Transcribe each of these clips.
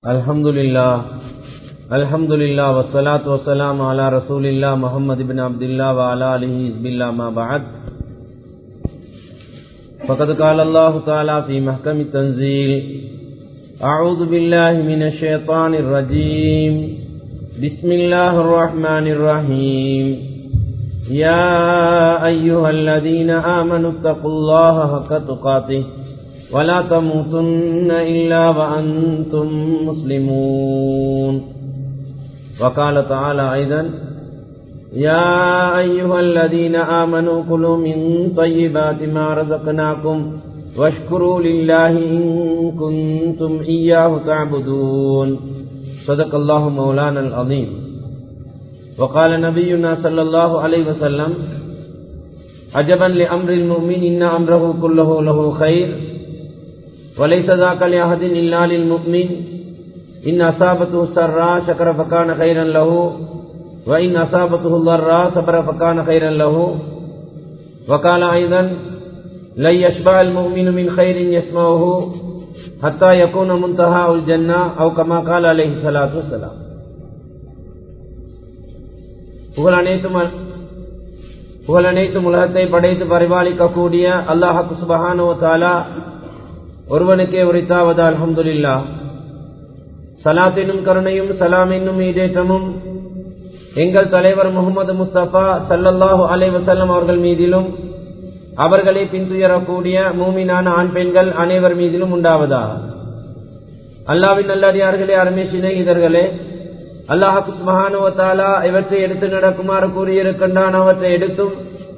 الحمد لله الحمد لله والصلاة والسلام على رسول الله محمد بن عبد الله وعلى آله حزب الله ما بعد فقد قال الله تعالى في محكم التنزيل أعوذ بالله من الشيطان الرجيم بسم الله الرحمن الرحيم يا أيها الذين آمنوا اتقوا الله حق تقاته ولا تموتن إلا وأنتم مسلمون وقال تعالى أيضا يا أيها الذين آمنوا كلوا من طيبات ما رزقناكم واشكروا لله إن كنتم إياه تعبدون صدق الله مولانا العظيم وقال نبينا صلى الله عليه وسلم عجبا لأمر المؤمن إن أمره كله له خير وليس ذاك لأحد إلا للمؤمن إن أصابته السراء شكر فكان خيرا له وإن أصابته الضراء صبر فكان خيرا له وقال أيضا لن يشبع المؤمن من خير يسمعه حتى يكون منتهى الجنة أو كما قال عليه الصلاة والسلام புகழ் அனைத்தும் புகழ் அனைத்தும் உலகத்தை படைத்து பரிபாலிக்கக்கூடிய அல்லாஹு சுபஹானோ தாலா ஒருவனுக்கே உரித்தாவது அலமதுல்லா சலாத்தினும் கருணையும் சலாம் என்னும் ஈடேற்றமும் எங்கள் தலைவர் முகமது முஸ்தபா சல்லல்லாஹு அலை வசல்லம் அவர்கள் மீதிலும் அவர்களை பின்துயரக்கூடிய மூமினான ஆண் பெண்கள் அனைவர் மீதிலும் உண்டாவதா அல்லாவின் நல்லடியார்களே அருமை சிநேகிதர்களே அல்லாஹு மகானுவத்தாலா இவற்றை எடுத்து நடக்குமாறு கூறியிருக்கின்றான் அவற்றை எடுத்தும்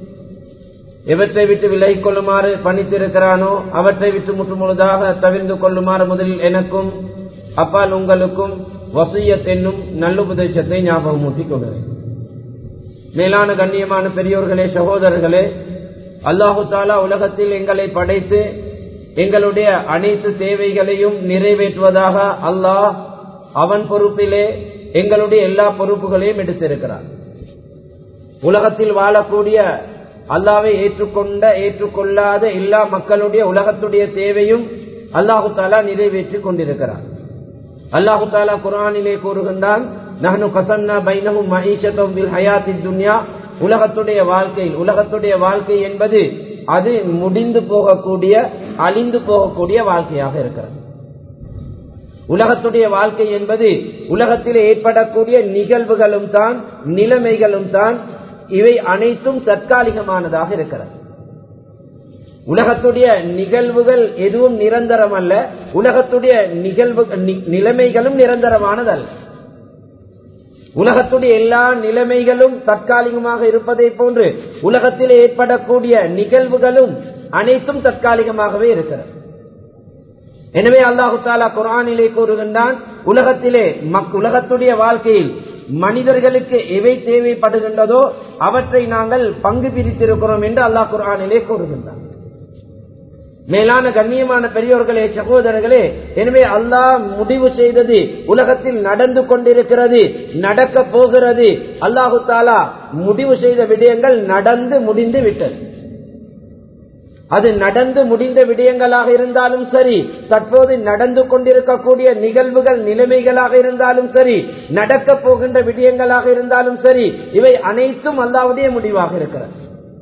எவற்றை விட்டு விலகிக் கொள்ளுமாறு பணித்திருக்கிறானோ அவற்றை விட்டு முற்றுமுழுதாக தவிர்ந்து கொள்ளுமாறு முதலில் எனக்கும் அப்பால் உங்களுக்கும் வசியத் என்னும் நல்லுபதேசத்தை ஞாபகம் ஊட்டிக் கொள்கிறேன் மேலான கண்ணியமான பெரியோர்களே சகோதரர்களே அல்லாஹு தாலா உலகத்தில் எங்களை படைத்து எங்களுடைய அனைத்து தேவைகளையும் நிறைவேற்றுவதாக அல்லாஹ் அவன் பொறுப்பிலே எங்களுடைய எல்லா பொறுப்புகளையும் எடுத்திருக்கிறார் உலகத்தில் வாழக்கூடிய அல்லாவை ஏற்றுக்கொண்ட ஏற்றுக்கொள்ளாத எல்லா மக்களுடைய உலகத்துடைய தேவையும் அல்லாஹு தாலா நிறைவேற்றி கொண்டிருக்கிறார் அல்லாஹு தாலா குரானிலே கூறுகின்றான் நகனு கசன்னா பைனகும் மகிஷத்தும் ஹயாத்தி துன்யா உலகத்துடைய வாழ்க்கையில் உலகத்துடைய வாழ்க்கை என்பது அது முடிந்து போகக்கூடிய அழிந்து போகக்கூடிய வாழ்க்கையாக இருக்கிறது உலகத்துடைய வாழ்க்கை என்பது உலகத்தில் ஏற்படக்கூடிய நிகழ்வுகளும் தான் நிலைமைகளும் தான் இவை அனைத்தும் தற்காலிகமானதாக இருக்கிறது உலகத்துடைய நிகழ்வுகள் எதுவும் நிரந்தரம் அல்ல உலகத்துடைய நிகழ்வு நிலைமைகளும் நிரந்தரமானதல்ல உலகத்துடைய எல்லா நிலைமைகளும் தற்காலிகமாக இருப்பதை போன்று உலகத்தில் ஏற்படக்கூடிய நிகழ்வுகளும் அனைத்தும் தற்காலிகமாகவே இருக்கிறது எனவே அல்லாஹு தாலா குரானிலே கூறுகின்றான் உலகத்திலே உலகத்துடைய வாழ்க்கையில் மனிதர்களுக்கு எவை தேவைப்படுகின்றதோ அவற்றை நாங்கள் பங்கு பிரித்திருக்கிறோம் என்று அல்லாஹ் குரானிலே கூறுகின்றான் மேலான கண்ணியமான பெரியோர்களே சகோதரர்களே எனவே அல்லாஹ் முடிவு செய்தது உலகத்தில் நடந்து கொண்டிருக்கிறது நடக்க போகிறது அல்லாஹு தாலா முடிவு செய்த விடயங்கள் நடந்து முடிந்து விட்டது அது நடந்து முடிந்த விடயங்களாக இருந்தாலும் சரி தற்போது நடந்து கொண்டிருக்கக்கூடிய நிகழ்வுகள் நிலைமைகளாக இருந்தாலும் சரி நடக்க போகின்ற விடயங்களாக இருந்தாலும் சரி இவை அனைத்தும் அல்லாவுடைய முடிவாக இருக்கிறது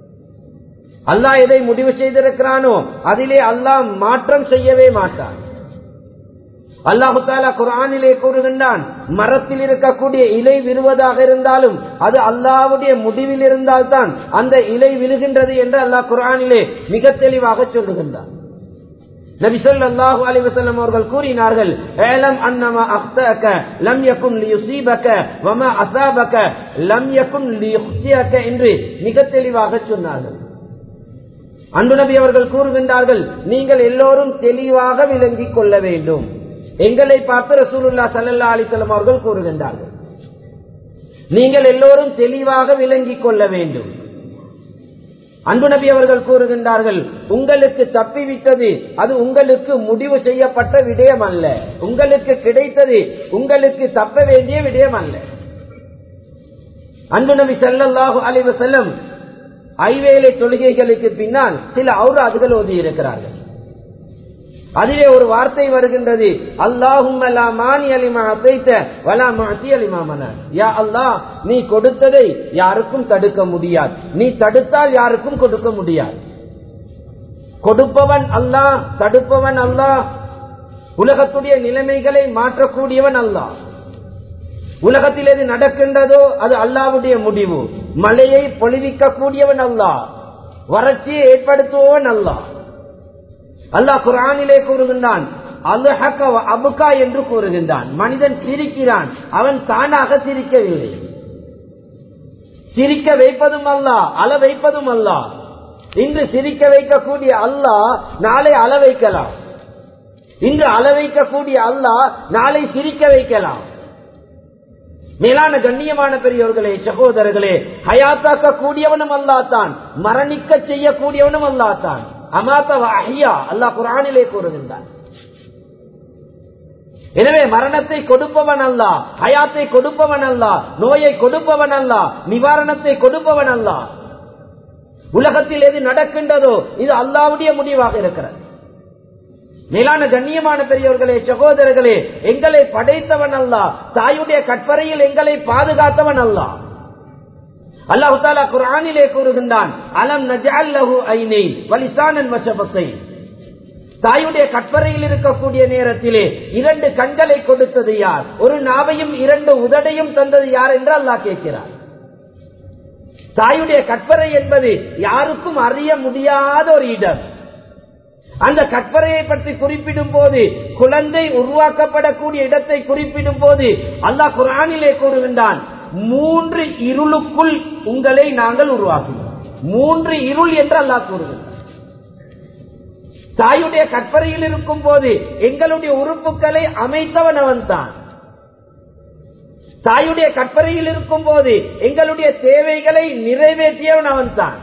அல்லாஹ் எதை முடிவு செய்திருக்கிறானோ அதிலே அல்லாஹ் மாற்றம் செய்யவே மாட்டான் அல்லாஹு தாலா குரானிலே கூறுகின்றான் மரத்தில் இருக்கக்கூடிய இலை விழுவதாக இருந்தாலும் அது அல்லாவுடைய முடிவில் இருந்தால்தான் அந்த இலை விழுகின்றது என்று அல்லாஹ் குரானிலே மிக தெளிவாக சொல்லுகின்றான் நபி ஸல்லல்லாஹு அலைஹி வஸல்லம் அவர்கள் கூறினார்கள் ஏலம் அன்னமா அக்தக லம் யகுன் லியுஸீபக வமா அஸாபக லம் யகுன் லியுக்தியக என்று மிக தெளிவாக சொன்னார்கள் அன்பு நபி அவர்கள் கூறுகின்றார்கள் நீங்கள் எல்லோரும் தெளிவாக விளங்கிக் கொள்ள வேண்டும் எங்களை பார்த்து ரசூலுல்லா சல்லல்லா அலிசல்லம் அவர்கள் கூறுகின்றார்கள் நீங்கள் எல்லோரும் தெளிவாக விளங்கிக் கொள்ள வேண்டும் அன்பு நபி அவர்கள் கூறுகின்றார்கள் உங்களுக்கு தப்பிவிட்டது அது உங்களுக்கு முடிவு செய்யப்பட்ட விடயம் அல்ல உங்களுக்கு கிடைத்தது உங்களுக்கு தப்ப வேண்டிய விடயம் அல்ல அன்பு நபி சல்லல்லாஹு அலைவ செல்லம் ஐவேலை தொழுகைகளுக்கு பின்னால் சில ஔராதுகள் ஓதி இருக்கிறார்கள் அதிலே ஒரு வார்த்தை வருகின்றது அல்லாஹும் மானி அலிமா அசைத்த வலா மாத்தி அலிமா மன யா அல்லாஹ் நீ கொடுத்ததை யாருக்கும் தடுக்க முடியாது நீ தடுத்தால் யாருக்கும் கொடுக்க முடியாது கொடுப்பவன் அல்லாஹ் தடுப்பவன் அல்லாஹ் உலகத்துடைய நிலைமைகளை மாற்றக்கூடியவன் அல்லாஹ் உலகத்தில் எது நடக்கின்றதோ அது அல்லாவுடைய முடிவு மழையை பொழிவிக்க கூடியவன் அல்லாஹ் வறட்சியை ஏற்படுத்துபவன் அல்லாஹ் அல்லாஹ் குரானிலே கூறுகின்றான் அபுகா என்று கூறுகின்றான் மனிதன் சிரிக்கிறான் அவன் தானாக சிரிக்கவில்லை சிரிக்க வைப்பதும் அல்ல அள வைப்பதும் அல்ல இன்று சிரிக்க வைக்கக்கூடிய அல்லாஹ் நாளை அள வைக்கலாம் இன்று அள வைக்கக்கூடிய அல்லாஹ் நாளை சிரிக்க வைக்கலாம் மேலான கண்ணியமான பெரியவர்களே சகோதரர்களே ஹயாத்தாக்க கூடியவனும் அல்லாத்தான் மரணிக்க செய்யக்கூடியவனும் அல்லாத்தான் அமாத்தவ அஹியா அல்லாஹ் குரானிலே கூறுகின்றான் எனவே மரணத்தை கொடுப்பவன் அல்ல ஹயாத்தை கொடுப்பவன் அல்ல நோயை கொடுப்பவன் அல்ல நிவாரணத்தை கொடுப்பவன் அல்ல உலகத்தில் எது நடக்கின்றதோ இது அல்லாவுடைய முடிவாக இருக்கிறது மேலான கண்ணியமான பெரியவர்களே சகோதரர்களே எங்களை படைத்தவன் அல்ல தாயுடைய கற்பறையில் எங்களை பாதுகாத்தவன் அல்ல அல்லாஹு தாலா குரானிலே கூறுகின்றான் அலம் நஜல்லஹு ஐனை வலிசானன் வசபத்தை தாயுடைய கற்பறையில் இருக்கக்கூடிய நேரத்திலே இரண்டு கண்களை கொடுத்தது யார் ஒரு நாவையும் இரண்டு உதடையும் தந்தது யார் என்று அல்லாஹ் கேட்கிறார் தாயுடைய கற்பறை என்பது யாருக்கும் அறிய முடியாத ஒரு இடம் அந்த கற்பறையை பற்றி குறிப்பிடும் போது குழந்தை உருவாக்கப்படக்கூடிய இடத்தை குறிப்பிடும் போது அல்லாஹ் குரானிலே கூறுகின்றான் மூன்று இருளுக்குள் உங்களை நாங்கள் உருவாக்குவோம் மூன்று இருள் என்று அல்லாஹ் கூறுகின்றான் தாயுடைய கற்பறையில் இருக்கும் போது எங்களுடைய உறுப்புகளை அமைத்தவன் அவன் தான் தாயுடைய கற்பறையில் இருக்கும் போது எங்களுடைய தேவைகளை நிறைவேற்றியவன் அவன் தான்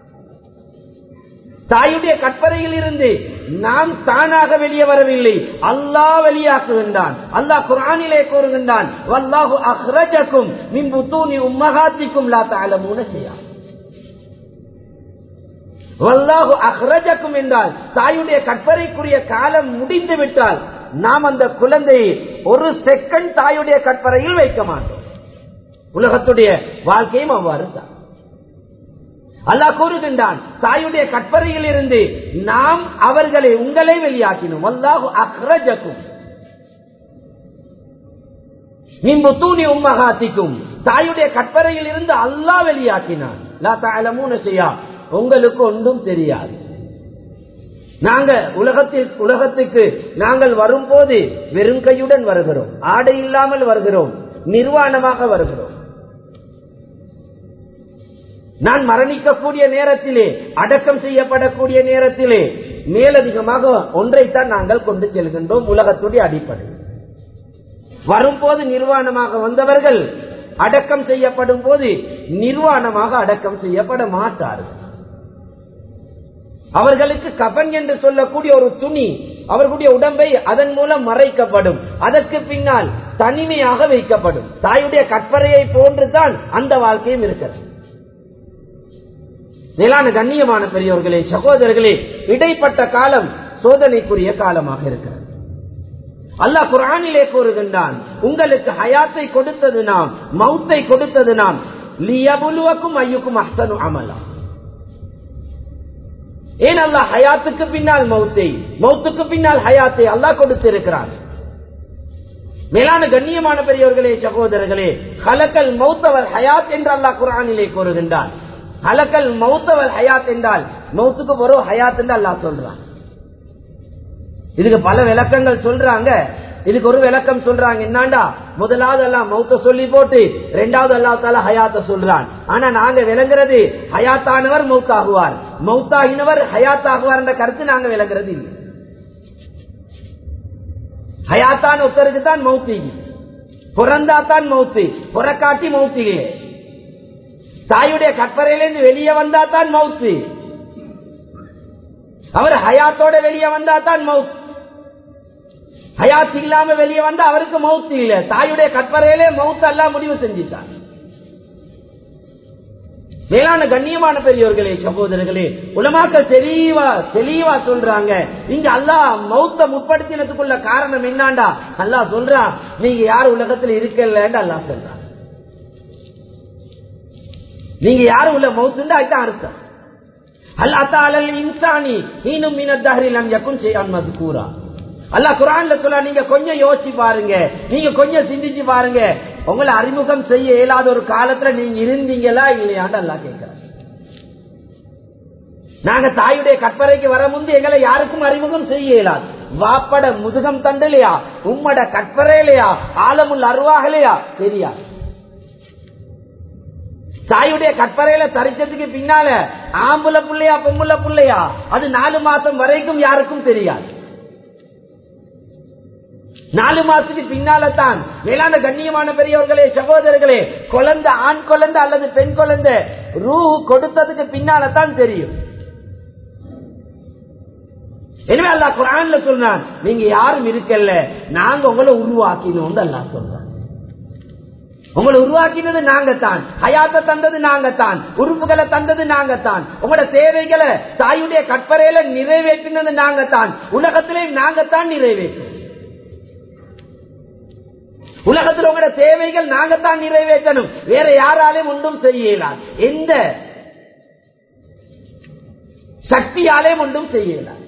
தாயுடைய கற்பறையில் இருந்து நாம் தானாக வெளியே வரவில்லை அல்லாஹ் வெளியாக்குகின்றான் அல்லாஹ் குரானிலே கூறுகின்றான் வல்லாஹு அஹ்ரஜக்கும் மின் புத்தூனி உம்மகாத்திக்கும் லா தாலமூன செய்யா வல்லாஹு அஹ்ரஜக்கும் என்றால் தாயுடைய கற்பறைக்குரிய காலம் முடிந்து விட்டால் நாம் அந்த குழந்தையை ஒரு செகண்ட் தாயுடைய கற்பறையில் வைக்க மாட்டோம் உலகத்துடைய வாழ்க்கையும் அவ்வாறு தான் அல்லாஹ் கூறுகின்றான் தாயுடைய கற்பறையில் இருந்து நாம் அவர்களை உங்களை வெளியாக்கினோம் அல்லாஹு அக்ரஜக்கும் தூணி உம்மகாத்திக்கும் தாயுடைய கற்பறையில் இருந்து அல்லாஹ் வெளியாக்கினான் லா தாலமூன செய்யா உங்களுக்கு ஒன்றும் தெரியாது நாங்க உலகத்தில் உலகத்துக்கு நாங்கள் வரும்போது வெறும் கையுடன் வருகிறோம் ஆடை இல்லாமல் வருகிறோம் நிர்வாணமாக வருகிறோம் நான் மரணிக்கக்கூடிய நேரத்திலே அடக்கம் செய்யப்படக்கூடிய நேரத்திலே மேலதிகமாக ஒன்றைத்தான் நாங்கள் கொண்டு செல்கின்றோம் உலகத்துடைய அடிப்படை வரும்போது நிர்வாணமாக வந்தவர்கள் அடக்கம் செய்யப்படும் போது நிர்வாணமாக அடக்கம் செய்யப்பட மாட்டார்கள் அவர்களுக்கு கபன் என்று சொல்லக்கூடிய ஒரு துணி அவர்களுடைய உடம்பை அதன் மூலம் மறைக்கப்படும் அதற்கு பின்னால் தனிமையாக வைக்கப்படும் தாயுடைய கற்பறையை போன்றுதான் அந்த வாழ்க்கையும் இருக்கிறது மேலான கண்ணியமான பெரியவர்களே சகோதரர்களே இடைப்பட்ட காலம் சோதனைக்குரிய காலமாக இருக்கிறது அல்லாஹ் குரானிலே கூறுகின்றான் உங்களுக்கு ஹயாத்தை கொடுத்தது நாம் மவுத்தை கொடுத்தது நாம் லியபுலுவக்கும் ஐயுக்கும் அஹ்சனு அமலா ஏன் அல்லாஹ் ஹயாத்துக்கு பின்னால் மௌத்தை மௌத்துக்கு பின்னால் ஹயாத்தை அல்லாஹ் கொடுத்திருக்கிறான் மேலான கண்ணியமான பெரியவர்களே சகோதரர்களே ஹலக்கல் மௌத்தவர் ஹயாத் என்று அல்லாஹ் குரானிலே கூறுகின்றான் ஹலக்கல் மௌத்தவர் ஹயாத் என்றால் மௌத்துக்கு வரும் ஹயாத் என்று அல்லாஹ் சொல்றான் இதுக்கு பல விளக்கங்கள் சொல்றாங்க இதுக்கு ஒரு விளக்கம் சொல்றாங்க என்னாண்டா முதலாவது எல்லாம் மௌத்த சொல்லி போட்டு ரெண்டாவது அல்லா தால ஹயாத்த சொல்றான் ஆனா நாங்க விளங்குறது ஹயாத்தானவர் மௌத்தாகுவார் மௌத்தாகினவர் ஹயாத்தாகுவார் என்ற கருத்து நாங்க விளங்குறது இல்லை ஹயாத்தான ஒருத்தருக்கு தான் மௌத்தி பிறந்தாத்தான் மௌத்து புறக்காட்டி மௌத்திலே தாயுடைய கற்பறையிலிருந்து வெளியே வந்தா தான் மவுத்து அவர் ஹயாத்தோட வெளியே வந்தா தான் மவுத் ஹயாத் இல்லாம வெளியே வந்தா அவருக்கு மவுத்து இல்ல தாயுடைய கற்பறையிலே மவுத்து எல்லாம் முடிவு செஞ்சிட்டார் மேலான கண்ணியமான பெரியவர்களே சகோதரர்களே உலமாக்கள் தெளிவா தெளிவா சொல்றாங்க இங்க அல்லாஹ் மௌத்த முற்படுத்தினதுக்குள்ள காரணம் என்னாண்டா அல்லாஹ் சொல்றான் நீங்க யார் உலகத்துல இருக்கலன்னு அல்லாஹ் சொல்றான் நீங்க யாரு உள்ள மௌத்துண்டா அதுதான் அர்த்தம் அல்லா தாலல் இன்சானி நீனும் மீன தஹரிலம் யக்கும் செய்யான் மதுக்கூரா அல்லா குரான்ல சொல்ல நீங்க கொஞ்சம் யோசிச்சு பாருங்க நீங்க கொஞ்சம் சிந்திச்சு பாருங்க உங்களை அறிமுகம் செய்ய இயலாத ஒரு காலத்துல நீங்க இருந்தீங்களா இல்லையான்னு அல்லா கேட்கிறாங்க நாங்க தாயுடைய கற்பறைக்கு வர முந்து எங்களை யாருக்கும் அறிமுகம் செய்ய இயலாது வாப்பட முதுகம் தண்டலையா உம்மட கற்பறையிலையா ஆலமுள் அருவாகலையா தெரியாது தாயுடைய கற்பறையில தரிச்சதுக்கு பின்னால ஆம்புல புள்ளையா பொம்புல புள்ளையா அது நாலு மாசம் வரைக்கும் யாருக்கும் தெரியாது நாலு மாசத்துக்கு பின்னால தான் மேலான கண்ணியமான பெரியவர்களே சகோதரர்களே குழந்தை ஆண் குழந்தை அல்லது பெண் குழந்தை ரூ கொடுத்ததுக்கு பின்னால தான் தெரியும் எனவே அல்லா குரான்ல சொன்னான் நீங்க யாரும் இருக்கல நாங்க உங்களை உருவாக்கினோம் அல்லா சொல்றான் உங்களை உருவாக்கினது நாங்க தான் ஹயாத்த தந்தது நாங்க தான் உறுப்புகளை தந்தது நாங்க தான் உங்களோட தேவைகளை தாயுடைய கற்பறையில நிறைவேற்றினது நாங்க தான் உலகத்திலே நாங்க தான் நிறைவேற்றும் உலகத்தில் உங்களோட தேவைகள் நாங்க தான் நிறைவேற்றணும் வேற யாராலையும் ஒன்றும் செய்யலாம் எந்த சக்தியாலே ஒன்றும் செய்யலாம்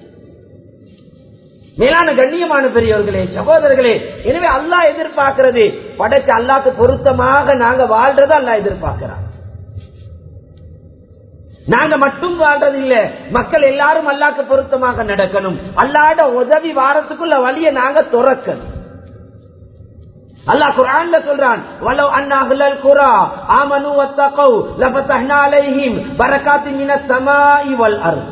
மேலான கண்ணியமான பெரியவர்களே சகோதரர்களே எனவே அல்லாஹ் எதிர்பார்க்கிறது படைச்ச அல்லாக்கு பொருத்தமாக நாங்க வாழ்றத அல்லா எதிர்பார்க்கிறான் நாங்க மட்டும் வாழ்றது இல்ல மக்கள் எல்லாரும் அல்லாக்கு பொருத்தமாக நடக்கணும் அல்லாட உதவி வாரத்துக்குள்ள வழிய நாங்க துறக்கணும் அல்லாஹ் குர்ஆன்ல சொல்றான் வலவ் அன்ன அஹ்லல் குரா ஆமனு வத்தகவ் லஃபதஹ்னா அலைஹிம் பரகாத்தின் மினஸ் ஸமாஇ வல் அர்த்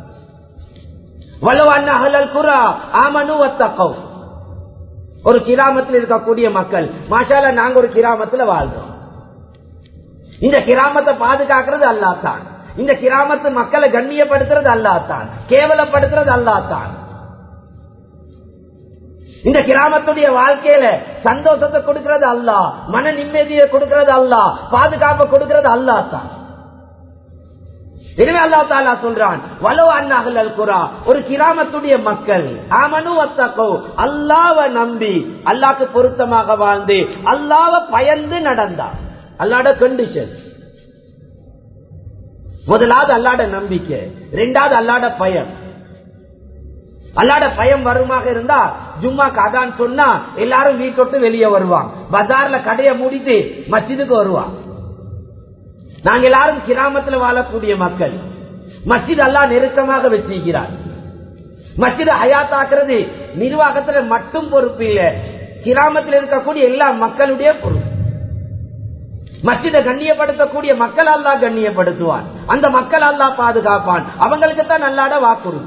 வலவ் அன்ன அஹ்லல் குரா ஆமனு வத்தகவ் ஒரு கிராமத்தில் இருக்கக்கூடிய மக்கள் மாஷால நாங்க ஒரு கிராமத்துல வாழ்றோம் இந்த கிராமத்தை பாதுகாக்கிறது அல்லாஹ் தான் இந்த கிராமத்து மக்களை கண்ணியப்படுத்துறது அல்லாஹ் தான் கேவலப்படுத்துறது அல்லாஹ் தான் இந்த கிராமத்துடைய வாழ்க்கையில சந்தோஷத்தை கொடுக்கிறது அல்லா மன நிம்மதியை கொடுக்கிறது அல்லா பாதுகாப்பை கொடுக்கிறது அல்லா தான் எனவே அல்லா தாலா சொல்றான் வலோ அண்ணாகல் குரா ஒரு கிராமத்துடைய மக்கள் ஆமனு வத்தக்கோ அல்லாவ நம்பி அல்லாக்கு பொருத்தமாக வாழ்ந்து அல்லாவ பயந்து நடந்தான் அல்லாட கண்டிஷன் முதலாவது அல்லாட நம்பிக்கை ரெண்டாவது அல்லாட பயம் அல்லாட பயம் வருமாக இருந்தா ஜும்மாக்கு அதான் சொன்னா எல்லாரும் வீட்டோட்டு வெளியே வருவான் பஜார்ல கடையை மூடிட்டு மஸ்ஜிதுக்கு வருவான் நாங்க எல்லாரும் கிராமத்துல வாழக்கூடிய மக்கள் மஸ்ஜித் அல்லா நெருக்கமாக வச்சிருக்கிறார் மஸ்ஜித் ஹயாத்தாக்குறது நிர்வாகத்துல மட்டும் பொறுப்பு இல்ல கிராமத்தில் இருக்கக்கூடிய எல்லா மக்களுடைய பொறுப்பு மஸ்ஜிதை கண்ணியப்படுத்தக்கூடிய மக்கள் அல்லா கண்ணியப்படுத்துவான் அந்த மக்கள் அல்லா பாதுகாப்பான் அவங்களுக்கு தான் நல்லாட வாக்குறுதி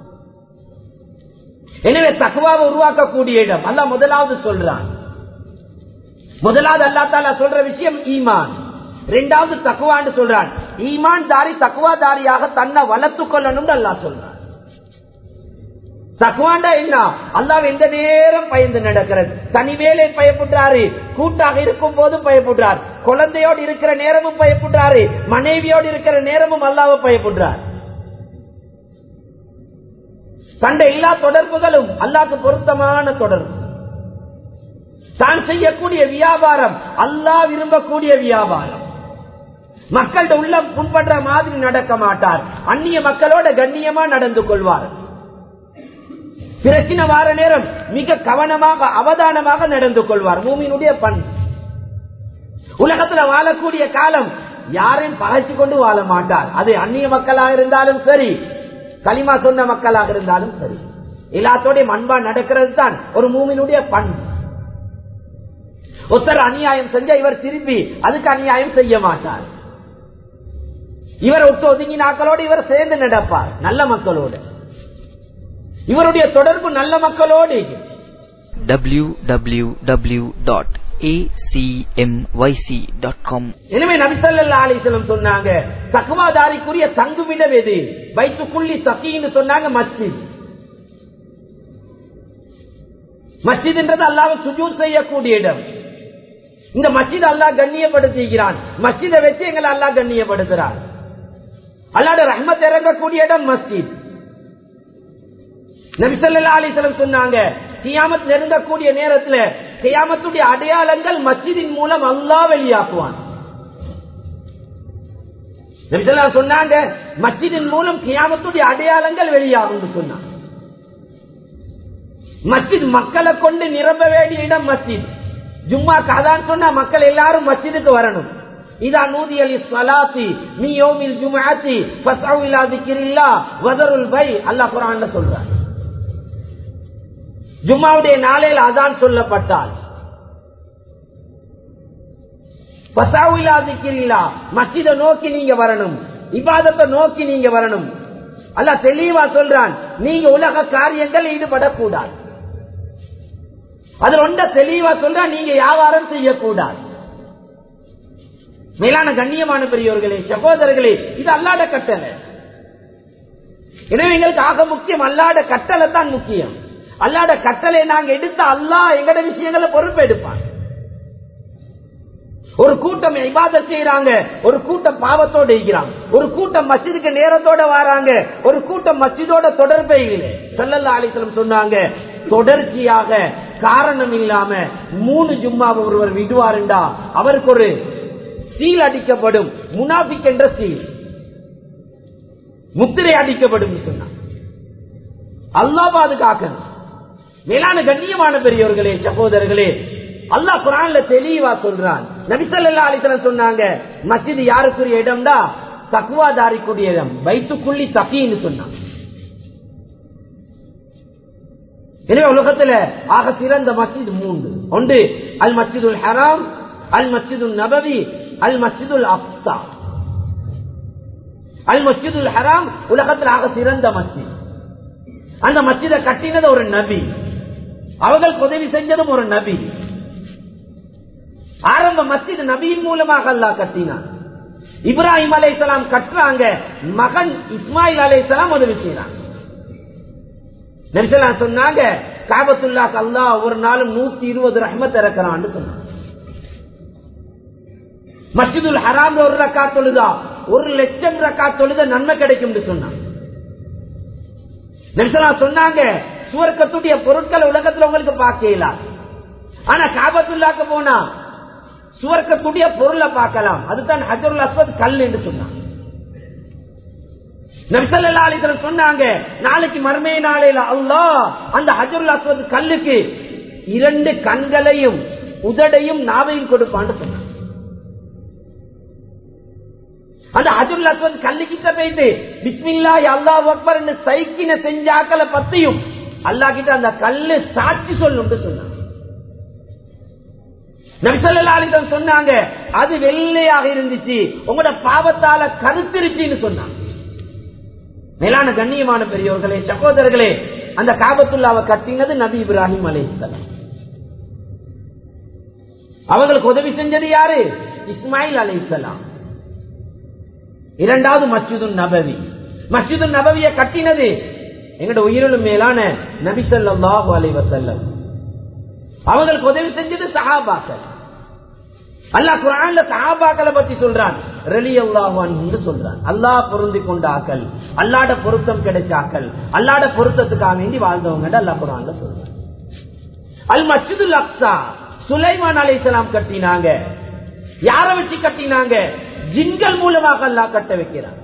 எனவே தக்குவாவை உருவாக்கக்கூடிய இடம் அல்ல முதலாவது சொல்றான் முதலாவது அல்லா தாலா சொல்ற விஷயம் ஈமான் ரெண்டாவது தக்குவான்னு சொல்றான் ஈமான் தாரி தக்குவா தாரியாக தன்னை வளர்த்துக் கொள்ளணும் அல்லா சொல்றான் தக்குவாண்டா என்ன அல்லாஹ் எந்த நேரம் பயந்து நடக்கிறது தனி வேலை பயப்படுறாரு கூட்டாக இருக்கும் போதும் பயப்படுறார் குழந்தையோடு இருக்கிற நேரமும் பயப்படுறாரு மனைவியோடு இருக்கிற நேரமும் அல்லாவை பயப்படுறார் கண்ட எல்லா தொடர்புகளும் அல்லாக்கு பொருத்தமான தொடர்பு தான் செய்யக்கூடிய வியாபாரம் அல்லாஹ் விரும்பக்கூடிய வியாபாரம் மக்கள்கிட்ட உள்ள புண்படுற மாதிரி நடக்க மாட்டார் அந்நிய மக்களோட கண்ணியமா நடந்து கொள்வார் பிரச்சனை வார நேரம் மிக கவனமாக அவதானமாக நடந்து கொள்வார் மூமியினுடைய பண் உலகத்துல வாழக்கூடிய காலம் யாரையும் பகைச்சு கொண்டு வாழ மாட்டார் அது அந்நிய மக்களாக இருந்தாலும் சரி களிமா சொன்ன மக்களாக இருந்தாலும் சரி எல்லாத்தோடையும் அன்பா நடக்கிறது தான் ஒரு மூமினுடைய பண்பு ஒருத்தர் அநியாயம் செஞ்ச இவர் திருப்பி அதுக்கு அநியாயம் செய்ய மாட்டார் இவர் ஒட்டு ஒதுங்கி நாட்களோடு இவர் சேர்ந்து நடப்பார் நல்ல மக்களோடு இவருடைய தொடர்பு நல்ல மக்களோடு www.acmyc.com எனவே நபிசல்லா அலிசலம் சொன்னாங்க தக்குவாதாரிக்குரிய தங்குமிடம் எது வைத்துக்குள்ளி சக்கின்னு சொன்னாங்க மஸ்ஜித் மஸ்ஜித் என்றது அல்லாஹ் சுஜூத் செய்யக்கூடிய இடம் இந்த மஸ்ஜித் அல்லாஹ் கண்ணியப்படுத்திக்கிறான் மஸ்ஜிதை வச்சு எங்களை அல்லாஹ் கண்ணியப்படுத்துறான் அல்லாட ரஹ்மத் இறங்கக்கூடிய இடம் மஸ்ஜித் நபிசல்லா அலிசலம் சொன்னாங்க கியாமத் நெருங்கக்கூடிய நேரத்தில் கியாமத்துடைய அடையாளங்கள் மஸ்ஜிதின் மூலம் அல்லாஹ் வெளியாக்குவான் நபிசல்லா சொன்னாங்க மஸ்ஜிதின் மூலம் கியாமத்துடைய அடையாளங்கள் வெளியாகும் சொன்னாங்க மஸ்ஜித் மக்களை கொண்டு நிரம்ப வேண்டிய இடம் மஸ்ஜித் ஜும்மா காதான் சொன்னா மக்கள் எல்லாரும் மஸ்ஜிதுக்கு வரணும் இதா நூதி அலி சலாத்தி நீ யோமில் ஜுமாத்தி பசாவிலா திக்கிரில்லா வதருல் பை அல்லாஹ் குரான்ல சொல்றார் ஜும்மாவுடைய நாளையில் அதான் சொல்லப்பட்டால் பசாவிலா திக்கிரில்லா மஸ்ஜிதை நோக்கி நீங்க வரணும் இபாதத்தை நோக்கி நீங்க வரணும் அல்ல தெளிவா சொல்றான் நீங்க உலக காரியங்கள் ஈடுபடக்கூடாது அதுல ஒன்ற தெளிவா சொல்ற நீங்க வியாபாரம் செய்யக்கூடாது மேலான கண்ணியமான பெரியவர்களே சகோதரர்களே இது அல்லாட கட்டளை எனவே எங்களுக்கு ஆக முக்கியம் அல்லாட கட்டளை தான் முக்கியம் அல்லாட கட்டளை நாங்க எடுத்த அல்லா எங்கட விஷயங்களை பொறுப்பெடுப்பான் ஒரு கூட்டம் இபாதத் செய்யறாங்க ஒரு கூட்டம் பாவத்தோட இருக்கிறாங்க ஒரு கூட்டம் மஸ்ஜிதுக்கு நேரத்தோட வராங்க ஒரு கூட்டம் மஸ்ஜிதோட தொடர்பே இல்லை சல்லல்லா அலிஸ்லம் சொன்னாங்க தொடர்ச்சியாக காரணம் இல்லாம மூணு ஜும்மாவை ஒருவர் விடுவாருண்டா அவருக்கு ஒரு சீல் அடிக்கப்படும் முனாபிக் என்ற சீல் முத்திரை அடிக்கப்படும் சொன்னார் அல்லா பாதுகாக்கணும் மேலான கண்ணியமான பெரியவர்களே சகோதரர்களே அல்லாஹ் குரான்ல தெளிவா சொல்றான் நபிசல்லா அலிசலம் சொன்னாங்க மஸ்ஜித் யாருக்குரிய இடம்டா தக்குவாதாரிக்குரிய இடம் வைத்துக்குள்ளி தக்கின்னு சொன்னாங்க எனவே உலகத்துல ஆக சிறந்த மஸ்ஜித் மூன்று ஒன்று அல் மஸ்ஜிதுல் ஹராம் அல் மஸ்ஜிதுல் நபவி அல் மஸ்ஜிதுல் அப்சா அல் மஸ்ஜிதுல் ஹராம் உலகத்தில் ஆக சிறந்த மஸ்ஜித் அந்த மஸ்ஜிதை கட்டினது ஒரு நபி அவர்கள் உதவி செஞ்சதும் ஒரு நபி ஆரம்ப மஸ்ஜித் நபியின் மூலமாக அல்லாஹ் கட்டினான் இப்ராஹிம் அலைசலாம் கட்டுறாங்க மகன் இஸ்மாயில் அலைசலாம் உதவி செய்யறாங்க நெரிசலா சொன்னாங்க காபத்துல்லாக்கு அல்லாஹ் ஒரு நாளும் நூத்தி இருபது ரஹ்மத் இறக்கிறான்னு சொன்னாங்க மஸ்ஜிதுல் ஹராம் ஒரு ரக்கா தொழுதா ஒரு லட்சம் ரக்கா தொழுத நன்மை கிடைக்கும் சொன்னாங்க நெரிசலா சொன்னாங்க சுவர்க்கத்துடைய பொருட்கள் உலகத்துல உங்களுக்கு பார்க்கலாம் ஆனா காபத்துல்லாக்கு போனா சுவர்க்கத்துடைய பொருளை பார்க்கலாம் அதுதான் ஹஜருல் அஸ்வத் கல் என்று சொன்னாங்க நபிசல்லா அலிசலம் சொன்னாங்க நாளைக்கு மர்மே நாளையில அல்லா அந்த ஹஜருல் அஸ்வத் கல்லுக்கு இரண்டு கண்களையும் உதடையும் நாவையும் கொடுப்பான்னு சொன்னாங்க அந்த ஹஜருல் அஸ்வத் கல்லு கிட்ட போயிட்டு பிஸ்மில்லா அல்லா அக்பர் சைக்கின செஞ்சாக்களை பத்தியும் அல்லா கிட்ட அந்த கல்லு சாட்சி சொல்லும் சொன்னாங்க நபிசல்லாலிடம் சொன்னாங்க அது வெள்ளையாக இருந்துச்சு உங்களோட பாவத்தால கருத்திருச்சுன்னு சொன்னாங்க மேலான கண்ணியமான பெரியவர்களே சகோதரர்களே அந்த காபத்துள்ளாவை கட்டினது நபி இப்ராஹிம் அலிஸ்லாம் அவங்களுக்கு உதவி செஞ்சது யாரு இஸ்மாயில் அலிஸ்லாம் இரண்டாவது மஸ்ஜிது நபவி மஸ்ஜிது நபவிய கட்டினது எங்கட உயிரிலும் மேலான நபி சொல்லாஹு அலை வசல்லம் அவங்களுக்கு உதவி செஞ்சது சஹாபாக்கள் அல்லாஹ் குரான்ல சஹாபாக்களை பத்தி சொல்றான் ரலி அல்லாஹு சொல்றான் அல்லாஹ் பொருந்தி கொண்ட ஆக்கள் அல்லாட பொருத்தம் கிடைச்ச ஆக்கள் அல்லாட பொருத்தத்துக்காக வேண்டி வாழ்ந்தவங்க அல்லாஹ் குரான்ல சொல்றான் அல் மஸ்ஜிதுல் அக்ஸா சுலைமான் அலை கட்டினாங்க யார வச்சு கட்டினாங்க ஜின்கள் மூலமாக அல்லாஹ் கட்ட வைக்கிறான்